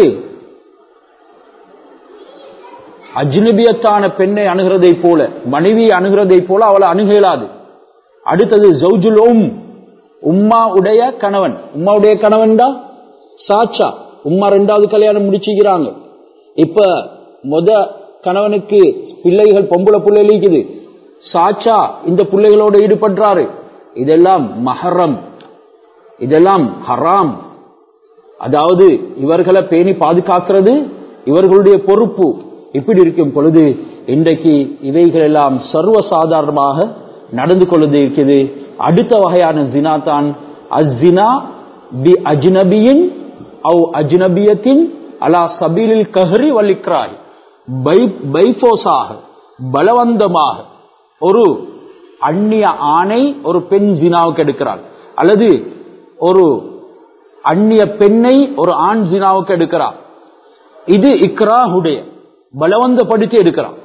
[SPEAKER 1] அஜ்னபியத்தான பெண்ணை அணுகிறதை போல மனைவியை அணுகிறதை போல அவளை அணுக இயலாது அடுத்தது ஜவுஜுல் உம் உம்மா உடைய கணவன் உம்மாவுடைய கணவன் தான் சாச்சா உம்மா ரெண்டாவது கல்யாணம் முடிச்சுக்கிறாங்க இப்ப முத கணவனுக்கு பிள்ளைகள் பொம்பளை பிள்ளைகள் இருக்குது சாச்சா இந்த பிள்ளைகளோட ஈடுபடுறாரு இதெல்லாம் மஹரம் இதெல்லாம் ஹராம் அதாவது இவர்களை பேணி பாதுகாக்கிறது இவர்களுடைய பொறுப்பு இப்படி இருக்கும் பொழுது இன்றைக்கு இவைகள் எல்லாம் சர்வ சாதாரணமாக நடந்து கொள்ளது இருக்குது அடுத்த வகையான ஜினா தான் அஸ்ஸினா பி அஜ்னபியின் அவ் அஜ்னபியத்தின் அலா சபீலில் கஹரி வலிக்ராய் பைபோஸாக பலவந்தமாக ஒரு அந்நிய ஆணை ஒரு பெண் ஜினாவுக்கு எடுக்கிறாள் அல்லது ஒரு அந்நிய பெண்ணை ஒரு ஆண் ஜினாவுக்கு எடுக்கிறார் இது இக்ராஹுடைய பலவந்தப்படுத்தி எடுக்கிறான்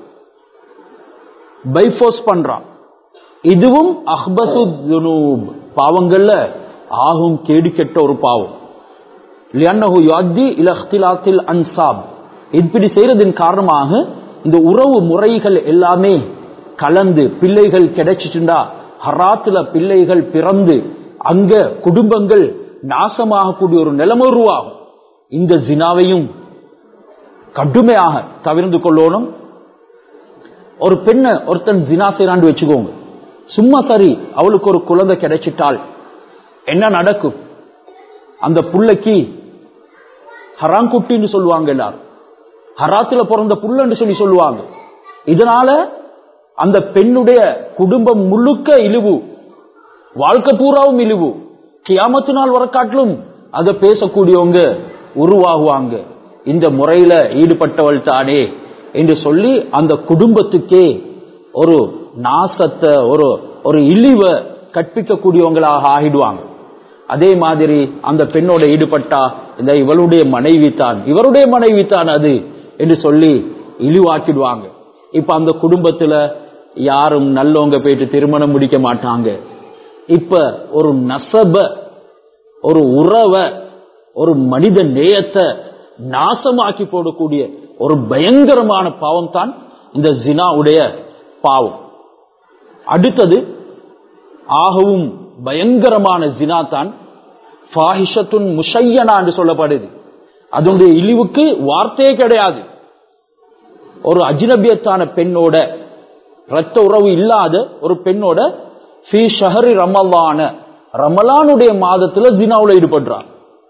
[SPEAKER 1] பைபோஸ் பண்றான் இதுவும் அஹ்பசு துனூப் பாவங்கள்ல ஆகும் கேடு கெட்ட ஒரு பாவம் லியன்னஹு யுஅத்தி இல இக்திலாத்தில் அன்சாப் இப்படி செய்யறதின் காரணமாக இந்த உறவு முறைகள் எல்லாமே கலந்து பிள்ளைகள் கிடைச்சிட்டுண்டா ஹராத்துல பிள்ளைகள் பிறந்து அங்க குடும்பங்கள் நாசமாகக்கூடிய ஒரு நிலைமை உருவாகும் இந்த ஜினாவையும் கடுமையாக தவிர்ந்து கொள்ளணும் ஒரு பெண்ணை ஒருத்தன் ஜினா செய்யறான்னு வச்சுக்கோங்க சும்மா சரி அவளுக்கு ஒரு குழந்தை கிடைச்சிட்டால் என்ன நடக்கும் அந்த புள்ளைக்கு ஹராங்குட்டின்னு சொல்லுவாங்க எல்லாரும் ஹராத்துல பிறந்த புள்ளன்னு சொல்லி சொல்லுவாங்க இதனால அந்த பெண்ணுடைய குடும்பம் முழுக்க இழிவு வாழ்க்கை பூராவும் இழிவு கியாமத்து நாள் வர காட்டிலும் அதை பேசக்கூடியவங்க உருவாகுவாங்க இந்த முறையில ஈடுபட்டவள் தானே என்று சொல்லி அந்த குடும்பத்துக்கே ஒரு நாசத்தை ஒரு ஒரு இழிவை கற்பிக்கக்கூடியவங்களாக ஆகிடுவாங்க அதே மாதிரி அந்த பெண்ணோட ஈடுபட்டா இந்த இவளுடைய மனைவி தான் இவருடைய மனைவி தான் அது என்று சொல்லி இழிவாக்கிடுவாங்க இப்ப அந்த குடும்பத்துல யாரும் நல்லவங்க போயிட்டு திருமணம் முடிக்க மாட்டாங்க இப்ப ஒரு நசப ஒரு உறவ ஒரு மனித நேயத்தை நாசமாக்கி போடக்கூடிய ஒரு பயங்கரமான பாவம் தான் இந்த ஜினாவுடைய பாவம் அடுத்தது ஆகவும் பயங்கரமான ஜினா தான் ஃபாஹிஷத்துன் முஷையனா என்று சொல்லப்படுது அதனுடைய இழிவுக்கு வார்த்தையே கிடையாது ஒரு அஜினபியத்தான பெண்ணோட ரத்த உறவு இல்லாத ஒரு பெண்ணோட ஃபி ஷஹரி ரமலான ரமலானுடைய மாதத்துல ஜினாவுல ஈடுபடுறான்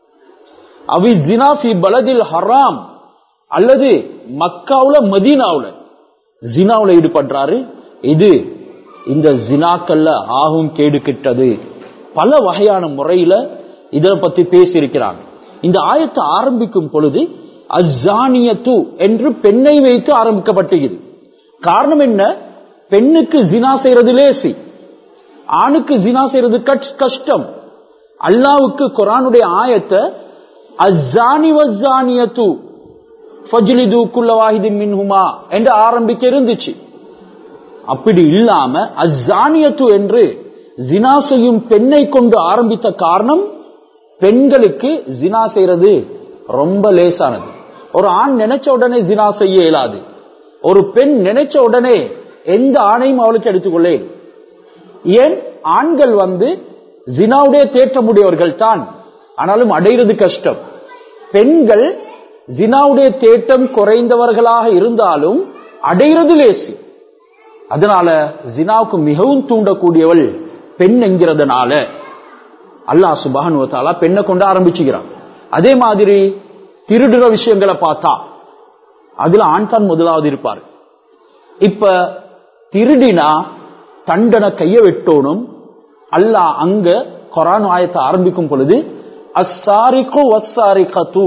[SPEAKER 1] அவி ஜினா ஃபி பலதில் ஹராம் அல்லது மக்காவுல மதீனாவுல ஜினாவுல ஈடுபடுறாரு இது இந்த ஜினாக்கல்ல ஆகும் கேடு கிட்டது பல வகையான முறையில இதை பத்தி பேசியிருக்கிறாங்க இந்த ஆயத்தை ஆரம்பிக்கும் பொழுது அஜானியத்து என்று பெண்ணை வைத்து ஆரம்பிக்கப்பட்டது காரணம் என்ன பெண்ணுக்கு ஜினா செய்யறது லேசி ஆணுக்கு ஜினா செய்யறது கஷ்டம் அல்லாவுக்கு குரானுடைய ஆயத்தை அஜானி வஜானியத்து ஃபஜ்லிது குல்ல வாஹிதின் மின்ஹுமா என்று ஆரம்பிக்க இருந்துச்சு அப்படி இல்லாம அஜானியத்து என்று ஜினா செய்யும் பெண்ணை கொண்டு ஆரம்பித்த காரணம் பெண்களுக்கு ஜினா செய்யறது ரொம்ப லேசானது ஒரு ஆண் நினைச்ச உடனே ஜினா செய்ய இயலாது ஒரு பெண் நினைச்ச உடனே எந்த ஆணையும் அவளுக்கு எடுத்துக்கொள்ள ஏன் ஆண்கள் வந்து ஜினாவுடைய தேற்றமுடையவர்கள் தான் ஆனாலும் அடைகிறது கஷ்டம் பெண்கள் ஜினாவுடைய தேட்டம் குறைந்தவர்களாக இருந்தாலும் அடைகிறது லேசி அதனால ஜினாவுக்கு மிகவும் தூண்டக்கூடியவள் பெண் என்கிறதுனால அல்லா சுபானுவத்தாலா பெண்ணை கொண்டு ஆரம்பிச்சுக்கிறான் அதே மாதிரி திருடுற விஷயங்களை பார்த்தா அதுல ஆண் தான் முதலாவது இருப்பார் இப்ப திருடினா தண்டனை கைய வெட்டோனும் அல்லா அங்க கொரான் ஆயத்தை ஆரம்பிக்கும் பொழுது அஸ்ஸாரிக்கு வஸ்ஸாரி கத்து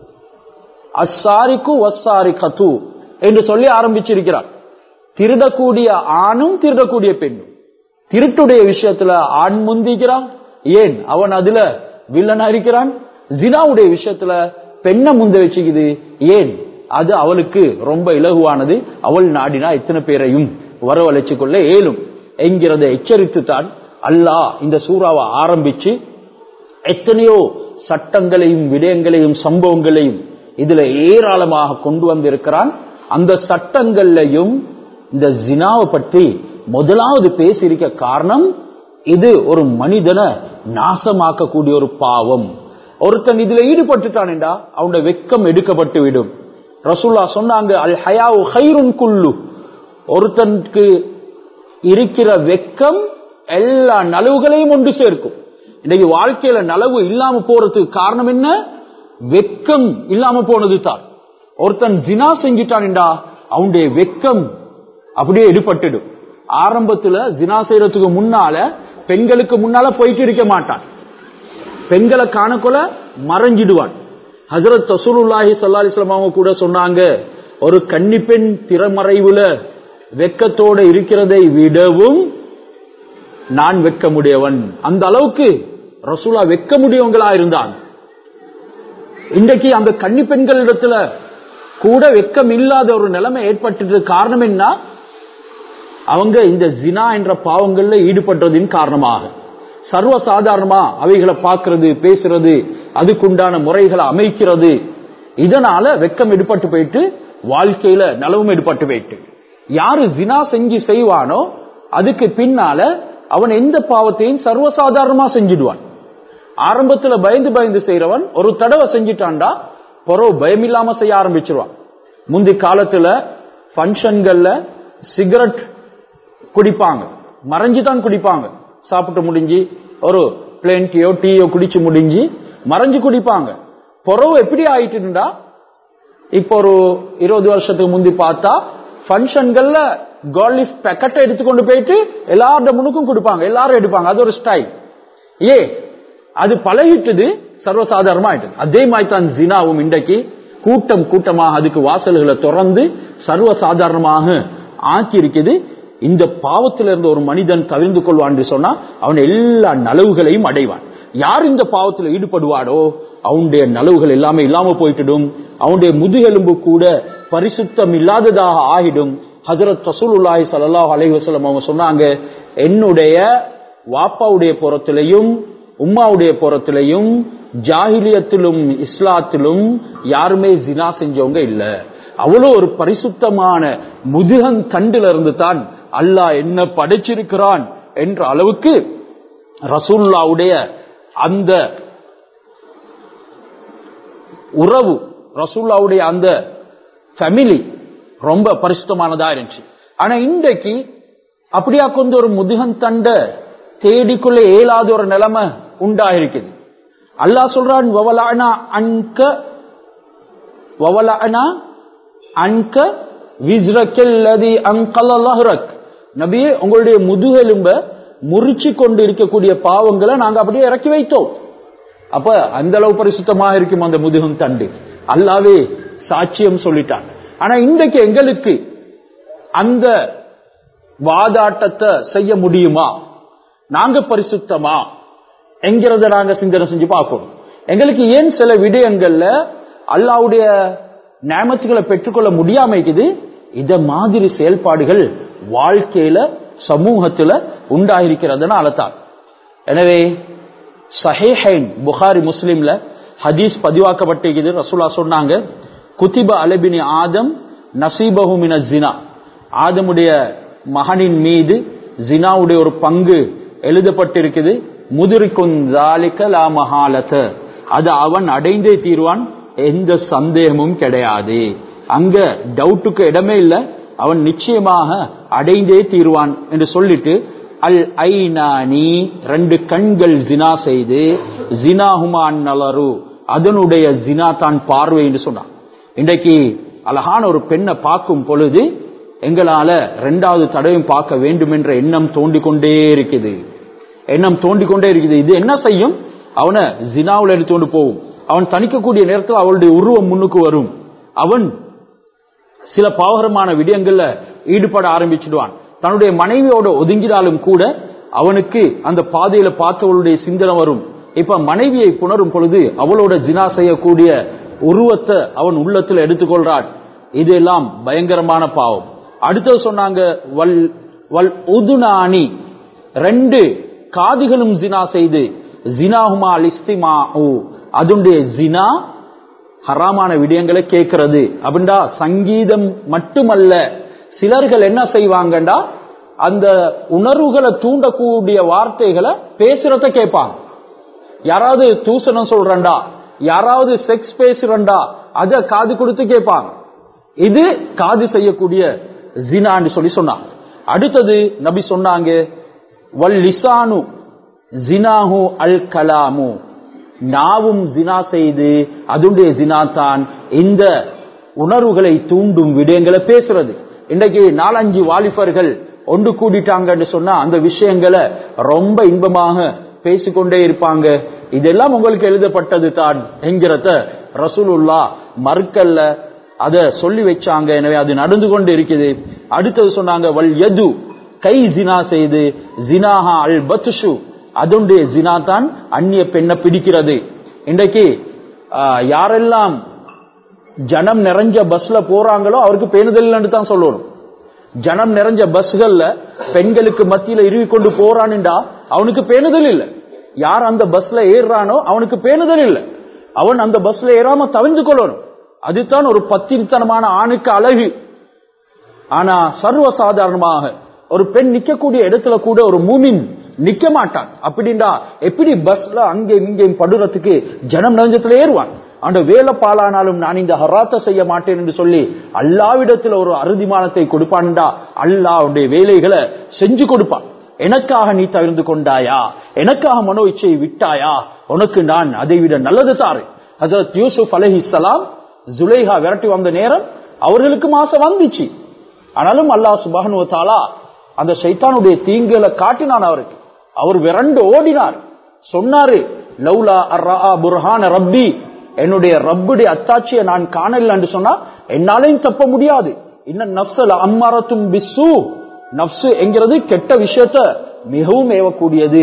[SPEAKER 1] அஸ்ஸாரிக்கு வஸ்ஸாரி கத்து என்று சொல்லி ஆரம்பிச்சிருக்கிறார் திருடக்கூடிய ஆணும் திருடக்கூடிய பெண்ணும் திருட்டுடைய விஷயத்துல ஆண் முந்திக்கிறான் ஏன் அவன் அதுல வில்லனா இருக்கிறான் ஜினாவுடைய விஷயத்துல பெண்ணை முந்த வச்சுக்குது ஏன் அது அவளுக்கு ரொம்ப இலகுவானது அவள் நாடினா எத்தனை பேரையும் வரவழைச்சு கொள்ள ஏலும் என்கிறத எச்சரித்து தான் அல்லாஹ் இந்த சூறாவை ஆரம்பிச்சு எத்தனையோ சட்டங்களையும் விடயங்களையும் சம்பவங்களையும் இதுல ஏராளமாக கொண்டு வந்திருக்கிறான் அந்த சட்டங்கள்லையும் இந்த ஜினாவை பற்றி முதலாவது பேசியிருக்க காரணம் இது ஒரு மனிதனை நாசமாக்கக்கூடிய ஒரு பாவம் ஒருத்தன் இதுல ஈடுபட்டுட்டான்டா அவனுடைய வெக்கம் எடுக்கப்பட்டு விடும் ரசூல்லா சொன்னாங்க அல் ஹயாவு ஹைருன் குல்லு ஒருத்தனுக்கு இருக்கிற வெக்கம் எல்லா நலவுகளையும் ஒன்று சேர்க்கும் இன்னைக்கு வாழ்க்கையில நலவு இல்லாம போறதுக்கு காரணம் என்ன வெக்கம் இல்லாம போனது தான் ஒருத்தன் ஜினா செஞ்சிட்டான்டா அவனுடைய வெக்கம் அப்படியே எடுபட்டுடும் ஆரம்பத்துல ஜினா செய்யறதுக்கு முன்னால பெண்களுக்கு முன்னால போயிட்டு இருக்க மாட்டான் பெண்களை காணக்கொள்ள மறைஞ்சிடுவான் ஹசரத் தசூலுல்லாஹி சல்லா இஸ்லாமாவும் கூட சொன்னாங்க ஒரு கன்னி பெண் திறமறைவுல வெக்கத்தோட இருக்கிறதை விடவும் நான் வெக்க முடியவன் அந்த அளவுக்கு ரசூலா வெக்க முடியவங்களா இருந்தாங்க இன்றைக்கு அந்த கன்னி பெண்களிடத்துல கூட வெக்கம் இல்லாத ஒரு நிலைமை ஏற்பட்டது காரணம் என்ன அவங்க இந்த ஜினா என்ற பாவங்கள்ல ஈடுபட்டதின் காரணமாக சர்வ சாதாரணமா அவைகளை பார்க்கறது பேசுறது அதுக்குண்டான முறைகளை அமைக்கிறது இதனால வெக்கம் எடுபட்டு போயிட்டு வாழ்க்கையில நலவும் எடுபட்டு போயிட்டு யாரு ஜினா செஞ்சு செய்வானோ அதுக்கு பின்னால அவன் எந்த பாவத்தையும் சர்வசாதாரணமா செஞ்சிடுவான் ஆரம்பத்துல பயந்து பயந்து செய்யறவன் ஒரு தடவை செஞ்சிட்டான்டா பொறவு பயம் இல்லாம செய்ய ஆரம்பிச்சிருவான் முந்தி காலத்துல ஃபங்க்ஷன்கள்ல சிகரெட் குடிப்பாங்க மறைஞ்சுதான் குடிப்பாங்க சாப்பிட்டு முடிஞ்சு ஒரு பிளேன் டீயோ டீயோ குடிச்சு முடிஞ்சு மறைஞ்சு குடிப்பாங்க பொறவு எப்படி ஆயிட்டுண்டா இப்போ ஒரு இருபது வருஷத்துக்கு முந்தி பார்த்தா ஃபங்க்ஷன்கள்ல காலிஃப் பேக்கெட்டை எடுத்துக்கொண்டு போயிட்டு எல்லாரோட முனுக்கும் கொடுப்பாங்க எல்லாரும் எடுப்பாங்க அது ஒரு ஸ்டைல் ஏ அது பழகிட்டது சர்வசாதாரணமா ஆயிட்டது அதே மாதிரி தான் ஜினாவும் இன்றைக்கு கூட்டம் கூட்டமாக அதுக்கு வாசல்களை திறந்து சர்வசாதாரணமாக ஆக்கி இருக்குது இந்த பாவத்திலிருந்து ஒரு மனிதன் தவிர்ந்து கொள்வான் என்று சொன்னா அவன் எல்லா நலவுகளையும் அடைவான் யார் இந்த பாவத்தில் ஈடுபடுவாடோ அவனுடைய நலவுகள் எல்லாமே இல்லாம போயிட்டுடும் அவனுடைய முதுகெலும்பு கூட பரிசுத்தம் இல்லாததாக ஆகிடும் ஹஜரத் ரசூலுல்லாஹி ஸல்லல்லாஹு அலைஹி வஸல்லம் அவங்க சொன்னாங்க என்னுடைய வாப்பாவுடைய புறத்திலையும் உம்மாவுடைய புறத்திலையும் ஜாகிலியத்திலும் இஸ்லாத்திலும் யாருமே ஜினா செஞ்சவங்க இல்ல அவ்வளவு ஒரு பரிசுத்தமான முதுகன் தண்டில இருந்து தான் அல்லாஹ் என்ன படைச்சிருக்கிறான் என்ற அளவுக்கு ரசூல்லாவுடைய அந்த உறவு ரசூல்லாவுடைய அந்த ஃபேமிலி ரொம்ப பரிசுத்தமானதா இருந்துச்சு ஆனா இன்றைக்கு அப்படியா கொஞ்சம் ஒரு முதுகன் தண்ட தேடிக்குள்ள இயலாத ஒரு நிலைமை உண்டாயிருக்குது அல்லாஹ் சொல்றான் வவலானா அன்க வவலானா அன்க விஸ்ரக்கல்லதி அங்கலல்லஹ்ரக் நபியே உங்களுடைய முதுகெலும்ப முறிச்சு கொண்டு இருக்கக்கூடிய பாவங்களை நாங்க அப்படியே இறக்கி வைத்தோம் அப்ப அந்த அளவு பரிசுத்தமா இருக்கும் அந்த முதுகும் தண்டு அல்லாவே சாட்சியம் சொல்லிட்டான் ஆனா இன்றைக்கு எங்களுக்கு அந்த வாதாட்டத்தை செய்ய முடியுமா நாங்க பரிசுத்தமா என்கிறத நாங்க சிந்தனை செஞ்சு பார்க்கணும் எங்களுக்கு ஏன் சில விடயங்கள்ல அல்லாவுடைய நேமத்துகளை பெற்றுக்கொள்ள முடியாம இருக்குது இத மாதிரி செயல்பாடுகள் வாழ்க்கையில சமூகத்துல உண்டாயிருக்கிறதுனால தான் எனவே சஹேஹைன் புகாரி முஸ்லிம்ல ஹதீஸ் பதிவாக்கப்பட்டிருக்குது ரசூலா சொன்னாங்க குதிப அலபினி ஆதம் நசீபஹுமின ஜினா ஆதமுடைய மகனின் மீது ஜினாவுடைய ஒரு பங்கு எழுதப்பட்டிருக்குது முதிரிக்கும் ஜாலிக்க லா மஹாலத அது அவன் அடைந்தே தீர்வான் எந்த சந்தேகமும் கிடையாது அங்க டவுட்டுக்கு இடமே இல்லை அவன் நிச்சயமாக அடைந்தே தீர்வான் என்று சொல்லிட்டு அல் ஐநானி ரெண்டு கண்கள் ஜினா செய்து ஜினாஹுமான் நலரு அதனுடைய ஜினா தான் பார்வை என்று சொன்னான் இன்றைக்கு அழகான ஒரு பெண்ணை பார்க்கும் பொழுது எங்களால ரெண்டாவது தடவையும் பார்க்க வேண்டும் என்ற எண்ணம் தோண்டிக் கொண்டே இருக்குது எண்ணம் தோண்டிக் கொண்டே இருக்குது இது என்ன செய்யும் அவனை ஜினாவில் எடுத்துக்கொண்டு போகும் அவன் தணிக்கக்கூடிய நேரத்தில் அவளுடைய உருவம் முன்னுக்கு வரும் அவன் சில பாவகரமான விடயங்கள்ல ஈடுபட ஆரம்பிச்சிடுவான் தன்னுடைய மனைவியோட ஒதுங்கினாலும் கூட அவனுக்கு அந்த பாதையில பார்த்தவளுடைய சிந்தனை வரும் இப்ப மனைவியை புணரும் பொழுது அவளோட ஜினா செய்யக்கூடிய உருவத்தை அவன் உள்ளத்துல எடுத்துக்கொள்றான் இதெல்லாம் பயங்கரமான பாவம் அடுத்தது சொன்னாங்க வல் வல் உதுனானி ரெண்டு காதுகளும் ஜினா செய்து ஜினாஹுமா லிஸ்திமா அதனுடைய ஜினா ஹராமான விடயங்களை கேட்கிறது அப்படின்டா சங்கீதம் மட்டுமல்ல சிலர்கள் என்ன செய்வாங்கண்டா அந்த உணர்வுகளை தூண்டக்கூடிய வார்த்தைகளை பேசுறத கேட்பாங்க யாராவது தூசணம் சொல்றண்டா யாராவது செக்ஸ் பேசுறண்டா அத காது கொடுத்து கேட்பாங்க இது காது செய்யக்கூடிய ஜினான்னு சொல்லி சொன்னாங்க அடுத்தது நபி சொன்னாங்க வல் லிசானு ஜினாஹு அல் கலாமு நாவும் ஜினா செய்து அதனுடைய ஜினா தான் இந்த உணர்வுகளை தூண்டும் விடயங்களை பேசுறது இன்றைக்கு நாலஞ்சு வாலிபர்கள் ஒன்று கூடிட்டாங்கன்னு சொன்னா அந்த விஷயங்களை ரொம்ப இன்பமாக பேசிக்கொண்டே இருப்பாங்க இதெல்லாம் உங்களுக்கு எழுதப்பட்டது தான் என்கிறத ரசூலுல்லா மறுக்கல்ல அத சொல்லி வச்சாங்க எனவே அது நடந்து கொண்டு இருக்குது அடுத்தது சொன்னாங்க வல் எது கை ஜினா செய்து ஜினாஹா அல் பத்ஷு அதனுடைய ஜினா தான் அந்நிய பெண்ணை பிடிக்கிறது இன்றைக்கு யாரெல்லாம் ஜனம் நிறைஞ்ச பஸ்ல போறாங்களோ அவருக்கு பேணுதல் தான் சொல்லணும் ஜனம் நிறைஞ்ச பஸ்கள்ல பெண்களுக்கு மத்தியில இருவி கொண்டு போறான்டா அவனுக்கு பேணுதல் இல்லை யார் அந்த பஸ்ல ஏறுறானோ அவனுக்கு பேணுதல் இல்லை அவன் அந்த பஸ்ல ஏறாம தவிர்த்து கொள்ளணும் அதுதான் ஒரு பத்திரித்தனமான ஆணுக்கு அழகு ஆனா சர்வ சாதாரணமாக ஒரு பெண் நிக்கக்கூடிய இடத்துல கூட ஒரு மூமின் நிக்க மாட்டான் அப்படின்னா எப்படி பஸ்ல அங்கே இங்கேயும் படுறதுக்கு ஜனம் நெஞ்சத்துல ஏறுவான் அந்த வேலை பாலானாலும் நான் இந்த ஹராத்த செய்ய மாட்டேன் என்று சொல்லி அல்லாவிடத்துல ஒரு அறுதிமானத்தை கொடுப்பான்டா அல்லாஹ் உடைய வேலைகளை செஞ்சு கொடுப்பான் எனக்காக நீ தவிர்ந்து கொண்டாயா எனக்காக மனோ இச்சையை விட்டாயா உனக்கு நான் அதை விட நல்லது தாரு ஹசரத் யூசுப் அலஹிசலாம் ஜுலைஹா விரட்டி வந்த நேரம் அவர்களுக்கு மாசம் வந்துச்சு ஆனாலும் அல்லாஹ் சுபானு தாலா அந்த சைத்தானுடைய தீங்குகளை காட்டினான் அவருக்கு அவர் விரண்டு ஓடினார் சொன்னாரு லவ்லா அர்ரா புர்ஹான ரப்பி என்னுடைய ரப்புடைய அத்தாட்சியை நான் காணல என்று சொன்னா என்னாலையும் தப்ப முடியாது இன்னும் நப்சல் அம்மாரத்தும் பிசு நப்சு என்கிறது கெட்ட விஷயத்த மிகவும் ஏவக்கூடியது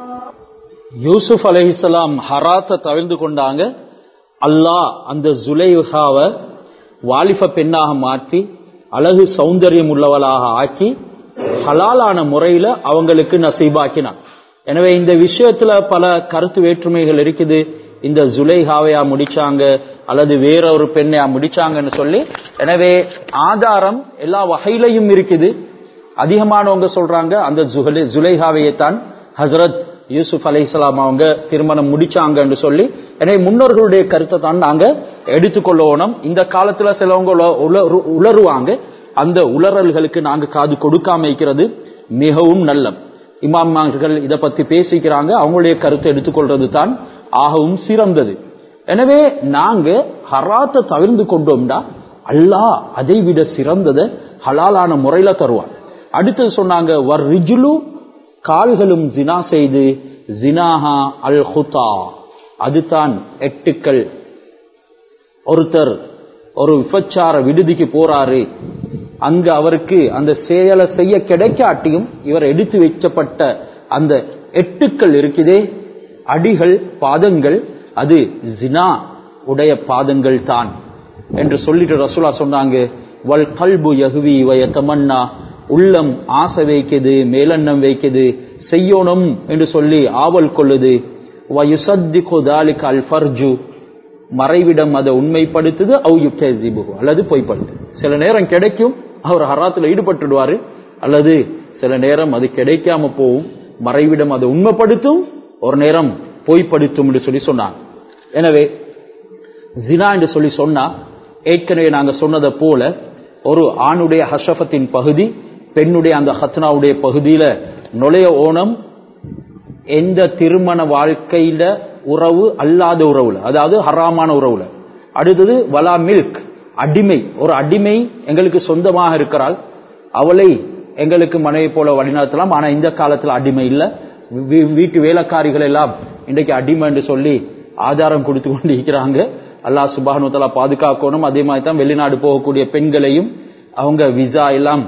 [SPEAKER 1] யூசுப் அலைஹிஸ்ஸலாம் ஹராத்தை தவிர்ந்து கொண்டாங்க அல்லாஹ் அந்த ஜுலைஹாவை வாலிப பெண்ணாக மாற்றி அழகு சௌந்தரியம் உள்ளவளாக ஆக்கி ஹலாலான முறையில அவங்களுக்கு நசீபாக்கினான் எனவே இந்த விஷயத்துல பல கருத்து வேற்றுமைகள் இருக்குது இந்த ஜுலைஹாவையா முடிச்சாங்க அல்லது வேற ஒரு பெண்ணையா முடிச்சாங்கன்னு சொல்லி எனவே ஆதாரம் எல்லா வகையிலையும் இருக்குது அதிகமானவங்க சொல்றாங்க அந்த ஜுஹலி ஜுலைஹாவையை தான் ஹசரத் யூசுப் அலைஹிஸ்ஸலாம் அவங்க திருமணம் முடிச்சாங்கன்னு சொல்லி எனவே முன்னோர்களுடைய கருத்தை தான் நாங்க எடுத்துக்கொள்ளணும் இந்த காலத்துல சிலவங்க உல- உலரு- உலருவாங்க அந்த உலறல்களுக்கு நாங்க காது கொடுக்காம இருக்கிறது மிகவும் நல்லம் இமாம்மார்கள் இத பத்தி பேசிக்கிறாங்க அவங்களுடைய கருத்தை எடுத்துக்கொள்றது தான் ஆகவும் சிறந்தது எனவே நாங்க ஹராத்தை தவிர்ந்து கொண்டோம்டா அல்லாஹ் அதை விட சிறந்ததை ஹலாலான முறையில தருவான் அடுத்தது சொன்னாங்க வர் ரிஜுலு கால்களும் ஜினா செய்து ஜினாஹா அல் ஹுதா அதுதான் எட்டுக்கள் ஒருத்தர் ஒரு விபச்சார விடுதிக்கு போறாரு அங்க அவருக்கு அந்த செயலை செய்ய கிடைக்காட்டியும் இவர் எடுத்து வைக்கப்பட்ட அந்த எட்டுக்கள் இருக்குதே அடிகள் பாதங்கள் அது ஜினா உடைய பாதங்கள் தான் என்று சொல்லிட்டு ரசூலா சொன்னாங்க வல் கல்பு யகுவி வய தமன்னா உள்ளம் ஆசை வைக்குது மேலெண்ணம் வைக்குது செய்யணும் என்று சொல்லி ஆவல் கொள்ளுது வயுசத்திகு தாலிக அல் ஃபர்ஜு மறைவிடம் அதை உண்மைப்படுத்துது அவு யுக்திபுகு அல்லது பொய்ப்படுத்து சில நேரம் கிடைக்கும் அவர் ஹராத்துல ஈடுபட்டுடுவாரு அல்லது சில நேரம் அது கிடைக்காம போகும் மறைவிடம் அதை உண்மைப்படுத்தும் ஒரு நேரம் பொய்ப்படுத்தும் என்று சொல்லி சொன்னாங்க எனவே ஜினா என்று சொல்லி சொன்னா ஏற்கனவே நாங்க சொன்னதை போல ஒரு ஆணுடைய ஹஷஃபத்தின் பகுதி பெண்ணுடைய அந்த ஹத்னாவுடைய பகுதியில நுழைய ஓணம் எந்த திருமண வாழ்க்கையில உறவு அல்லாத உறவுல அதாவது ஹராமான உறவுல அடுத்தது வலா மில்க் அடிமை ஒரு அடிமை எங்களுக்கு சொந்தமாக இருக்கிறாள் அவளை எங்களுக்கு மனைவி போல வழிநடத்தலாம் ஆனா இந்த காலத்துல அடிமை இல்ல வீ- வீட்டு வேலைக்காரிகள் எல்லாம் இன்றைக்கு அடிமை என்று சொல்லி ஆதாரம் கொடுத்து கொண்டு இருக்கிறாங்க அல்லாஹ் சுபானு தலா பாதுகாக்கணும் அதே மாதிரி தான் வெளிநாடு போகக்கூடிய பெண்களையும் அவங்க விசா எல்லாம்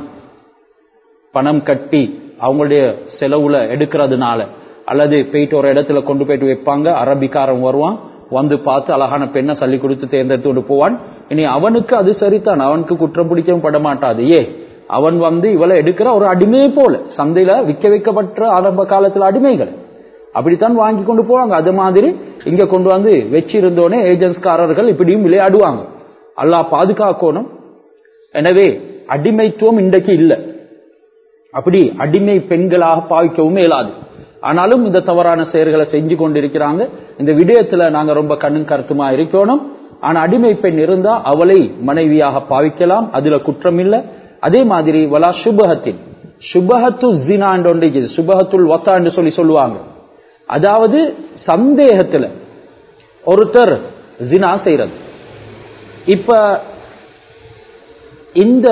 [SPEAKER 1] பணம் கட்டி அவங்களுடைய செலவுல எடுக்கிறதுனால அல்லது போயிட்டு ஒரு இடத்துல கொண்டு போயிட்டு வைப்பாங்க அரபிக்காரன் வருவான் வந்து பார்த்து அழகான பெண்ணை சல்லி கொடுத்து தேர்ந்தெடுத்து கொண்டு போவான் இனி அவனுக்கு அது சரிதான் அவனுக்கு குற்றம் பிடிக்கவும் பட மாட்டாது ஏ அவன் வந்து இவளை எடுக்கிற ஒரு அடிமையை போல சந்தையில விற்க வைக்கப்பட்ட ஆரம்ப காலத்துல அடிமைகள் அப்படித்தான் வாங்கி கொண்டு போவாங்க அது மாதிரி இங்க கொண்டு வந்து வச்சிருந்தோனே ஏஜென்ட்ஸ்காரர்கள் இப்படியும் விளையாடுவாங்க அல்லாஹ் பாதுகாக்கணும் எனவே அடிமைத்துவம் இன்றைக்கு இல்லை அப்படி அடிமை பெண்களாக பாவிக்கவும் இயலாது ஆனாலும் இந்த தவறான செயல்களை செஞ்சு கொண்டிருக்கிறாங்க இந்த விடயத்துல நாங்க ரொம்ப கண்ணும் கருத்துமா இருக்கணும் ஆனா அடிமை பெண் இருந்தா அவளை மனைவியாக பாவிக்கலாம் அதுல குற்றம் இல்ல அதே மாதிரி வலா சுபஹத்தின் சுபஹத்து ஜினா என்று ஒன்று இருக்குது. சுபஹத்துல் வத்தா என்று சொல்லி சொல்லுவாங்க அதாவது சந்தேகத்துல ஒருத்தர் ஜினா செய்யறது இப்ப இந்த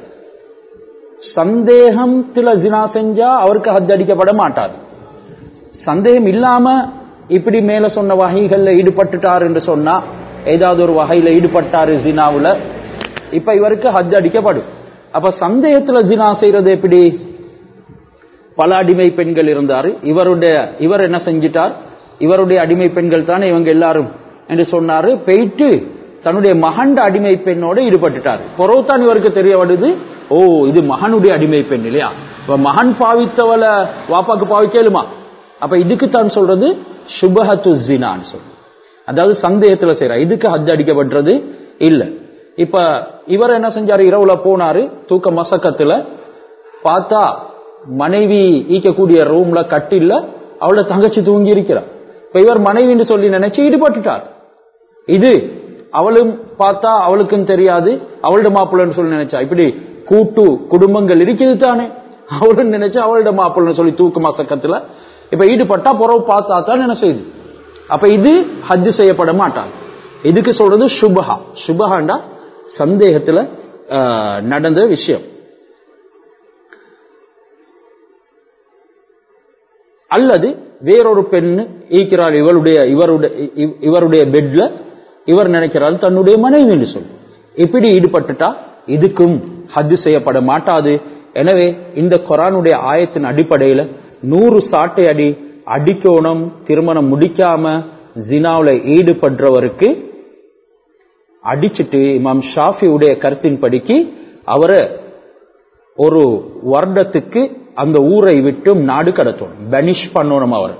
[SPEAKER 1] சந்தேகத்துல ஜினா செஞ்சா அவருக்கு ஹஜ் அடிக்கப்பட மாட்டாது சந்தேகம் இல்லாம இப்படி மேல சொன்ன வகைகள்ல ஈடுபட்டுட்டார் என்று சொன்னா ஏதாவது ஒரு வகையில ஈடுபட்டாரு ஜினாவுல இப்ப இவருக்கு ஹஜ் அடிக்கப்படும் அப்ப சந்தேகத்துல ஜினா செய்யறது எப்படி பல அடிமை பெண்கள் இருந்தாரு இவருடைய இவர் என்ன செஞ்சிட்டார் இவருடைய அடிமை பெண்கள் தானே இவங்க எல்லாரும் என்று சொன்னாரு போயிட்டு தன்னுடைய மகண்ட அடிமை பெண்ணோட ஈடுபட்டுட்டார் பொறவுதான் இவருக்கு தெரிய வருது ஓ இது மகனுடைய அடிமை பெண் இல்லையா இப்ப மகன் பாவித்தவளை வாப்பாக்கு பாவிக்கலுமா அப்ப இதுக்கு தான் சொல்றது சுபஹத்து ஜினான்னு சொல்லு அதாவது சந்தேகத்துல செய்யற இதுக்கு ஹஜ் அடிக்கப்படுறது இல்ல இப்ப இவர் என்ன செஞ்சாரு இரவுல போனாரு தூக்க மசக்கத்துல பார்த்தா மனைவி ஈக்கக்கூடிய ரூம்ல கட்டில்ல அவளோட தங்கச்சி தூங்கி இருக்கிறார் இப்ப இவர் மனைவின்னு சொல்லி நினைச்சு ஈடுபட்டுட்டார் இது அவளும் பார்த்தா அவளுக்கும் தெரியாது அவளோட மாப்பிள்ளைன்னு சொல்லி நினைச்சா இப்படி கூட்டு குடும்பங்கள் இருக்குது தானே அவளும் நினைச்சு அவளோட மாப்பிள்ளைன்னு சொல்லி தூக்க மசக்கத்துல இப்ப ஈடுபட்டா புறவு பார்த்தா தான் என்ன செய்யுது அப்ப இது ஹஜ் செய்யப்பட மாட்டாங்க இதுக்கு சொல்றது சுபஹா சுபஹாண்டா சந்தேகத்துல ஆஹ், நடந்த விஷயம் அல்லது வேறொரு பெண் ஈக்கிறாள் இவருடைய இவருடைய இவ- இவருடைய பெட்ல இவர் நினைக்கிறாள் தன்னுடைய மனைவி என்று சொல்லி இப்படி ஈடுபட்டுட்டா இதுக்கும் ஹஜ் செய்யப்பட மாட்டாது எனவே இந்த குரானுடைய ஆயத்தின் அடிப்படையில நூறு சாட்டை அடி அடிக்கோணம் திருமணம் முடிக்காம ஜினாவுல ஈடுபடுறவருக்கு அடிச்சிட்டு இமாம் ஷாஃபி உடைய கருத்தின் படிக்கு அவரை ஒரு வருடத்துக்கு அந்த ஊரை விட்டு நாடு கடத்தணும் பனிஷ் பண்ணணும் அவர்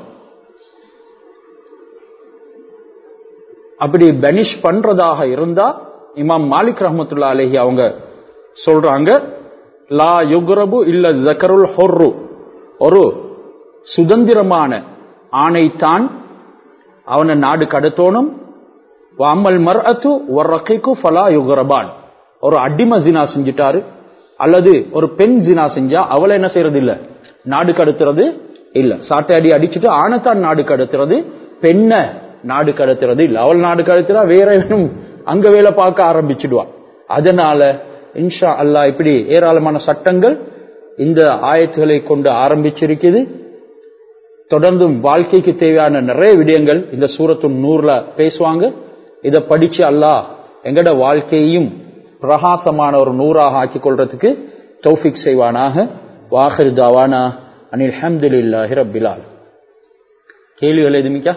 [SPEAKER 1] அப்படி பனிஷ் பண்றதாக இருந்தா இமாம் மாலிக் ரஹமத்துல்லா அலைஹி அவங்க சொல்றாங்க லா யுக்ரபு இல்ல ஜக்கருல் ஹொர்ரு ஒரு சுதந்திரமான ஆணைத்தான் அவனை நாடு கடத்தோணும் வாமல் மர்அத்து ஒர்ரகைக்கு ஃபலா யுகரபான் ஒரு அடிமை ஜினா செஞ்சிட்டாரு அல்லது ஒரு பெண் ஜினா செஞ்சா அவளை என்ன செய்யறது இல்ல நாடு கடத்துறது இல்ல சாட்டை அடி அடிச்சுட்டு ஆணைத்தான் நாடு கடத்துறது பெண்ணை நாடு கடத்துறது இல்ல அவள் நாடு கடத்துறா வேற வேணும் அங்க வேலை பார்க்க ஆரம்பிச்சிடுவா அதனால இன்ஷா அல்லாஹ் இப்படி ஏராளமான சட்டங்கள் இந்த ஆயத்துகளை கொண்டு ஆரம்பிச்சிருக்குது தொடர்ந்தும் வாழ்க்கைக்கு தேவையான நிறைய விடயங்கள் இந்த சூரத்து நூறுல பேசுவாங்க இதை படிச்சு அல்லாஹ் எங்கட வாழ்க்கையையும் பிரகாசமான ஒரு நூறாக ஆக்கிக் கொள்றதுக்கு தௌஃபிக் செய்வானாக வாஹிர் தாவானா அனில் ஹம்துலில்லாஹி ரப்பில் ஆலமீன் கேள்விகள் எதுமிக்கா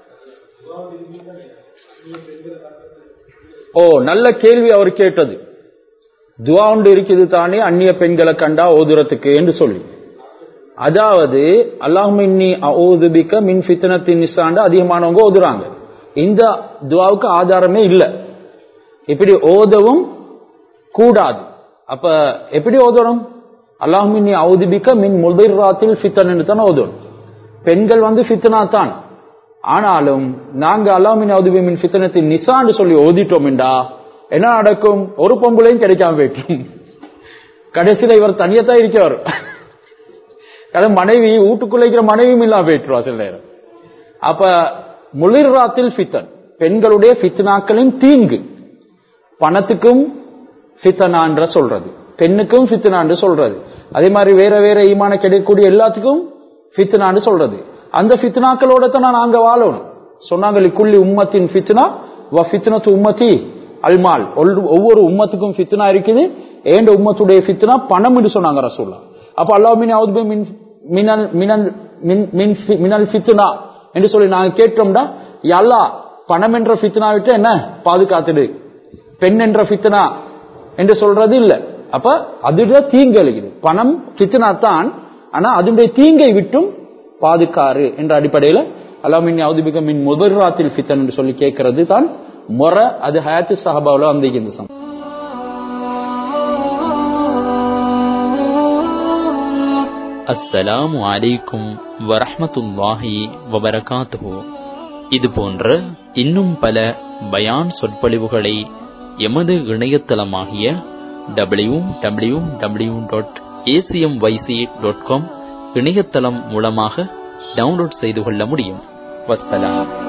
[SPEAKER 1] ஓ நல்ல கேள்வி அவர் கேட்டது துவா உண்டு இருக்குது தானே அந்நிய பெண்களை கண்டா ஓதுறதுக்கு என்று சொல்லி அதாவது அல்லாஹுமின்னி அவுதுபிக்க மின் ஃபித்னத்தின் நிசாண்டு அதிகமானவங்க ஓதுறாங்க இந்த துவாவுக்கு ஆதாரமே இல்லை இப்படி ஓதவும் கூடாது அப்ப எப்படி ஓதணும் அல்லாஹுமின்னி அவுதுபிக்க மின் முதிர்ராத்தில் ஃபித்தன் தானே ஓதணும் பெண்கள் வந்து ஃபித்னா தான் ஆனாலும் நாங்க அல்லாஹுமின் அவுதுபி மின் ஃபித்தனத்தின் நிசான்னு சொல்லி ஓதிட்டோம்டா என்ன நடக்கும் ஒரு பொம்பளையும் கிடைக்காம போயிட்டோம் கடைசியில இவர் தனியத்தான் இருக்கவர் அது மனைவி வீட்டுக்குள்ள இருக்கிற மனைவியும் இல்லாம போயிட்டுருவா சில நேரம் அப்ப முளிர்ராத்தில் ஃபித்தன் பெண்களுடைய ஃபித்னாக்களின் தீங்கு பணத்துக்கும் ஃபித்தனான்ற சொல்றது பெண்ணுக்கும் ஃபித்னான்னு சொல்றது அதே மாதிரி வேற வேற ஈமான கிடைக்கக்கூடிய எல்லாத்துக்கும் ஃபித்னான்னு சொல்றது அந்த ஃபித்னாக்களோட தான் நான் அங்க வாழணும் சொன்னாங்க லிக்குள்ளி உம்மத்தின் ஃபித்னா வ ஃபித்னத்து உம்மத்தி அல்மால் ஒல்- ஒவ்வொரு உம்மத்துக்கும் ஃபித்னா இருக்குது ஏண்ட உம்மத்துடைய ஃபித்னா பணம் என்று சொன்னாங்க ரசூல்லா அப்ப அல்லாஹ் மின் அவுது மின் மினல் மினல் மின் மின் ஃபி- மினல் ஃபித்னா என்று சொல்லி நாங்க கேட்டோம்டா யல்லா பணம் என்ற ஃபித்னா விட்டு என்ன பாதுகாத்துடு பெண் என்ற ஃபித்னா என்று சொல்றது இல்ல அப்ப அதுல தீங்கு அளிக்குது பணம் ஃபித்னா தான் ஆனா அதனுடைய தீங்கை விட்டும் பாதுகாரு என்ற அடிப்படையில அல்லாமின் அவுதுபிக மின் முதல்ராத்தில் ஃபித்தன் என்று சொல்லி கேட்கறது தான் முறை அது ஹயாத்து சஹாபாவில் வந்து இந்த சம்
[SPEAKER 2] அஸ்ஸலாமு அலைக்கும் வரஹ்மத்துல்லாஹி வபரகாத்துஹு இது போன்ற இன்னும் பல பயான் சொற்பொழிவுகளை எமது இணையதளமாகிய W W W dot A C M Y C dot com இணையதளம் மூலமாக டவுன்லோட் செய்து கொள்ள முடியும் வஸ்ஸலாம்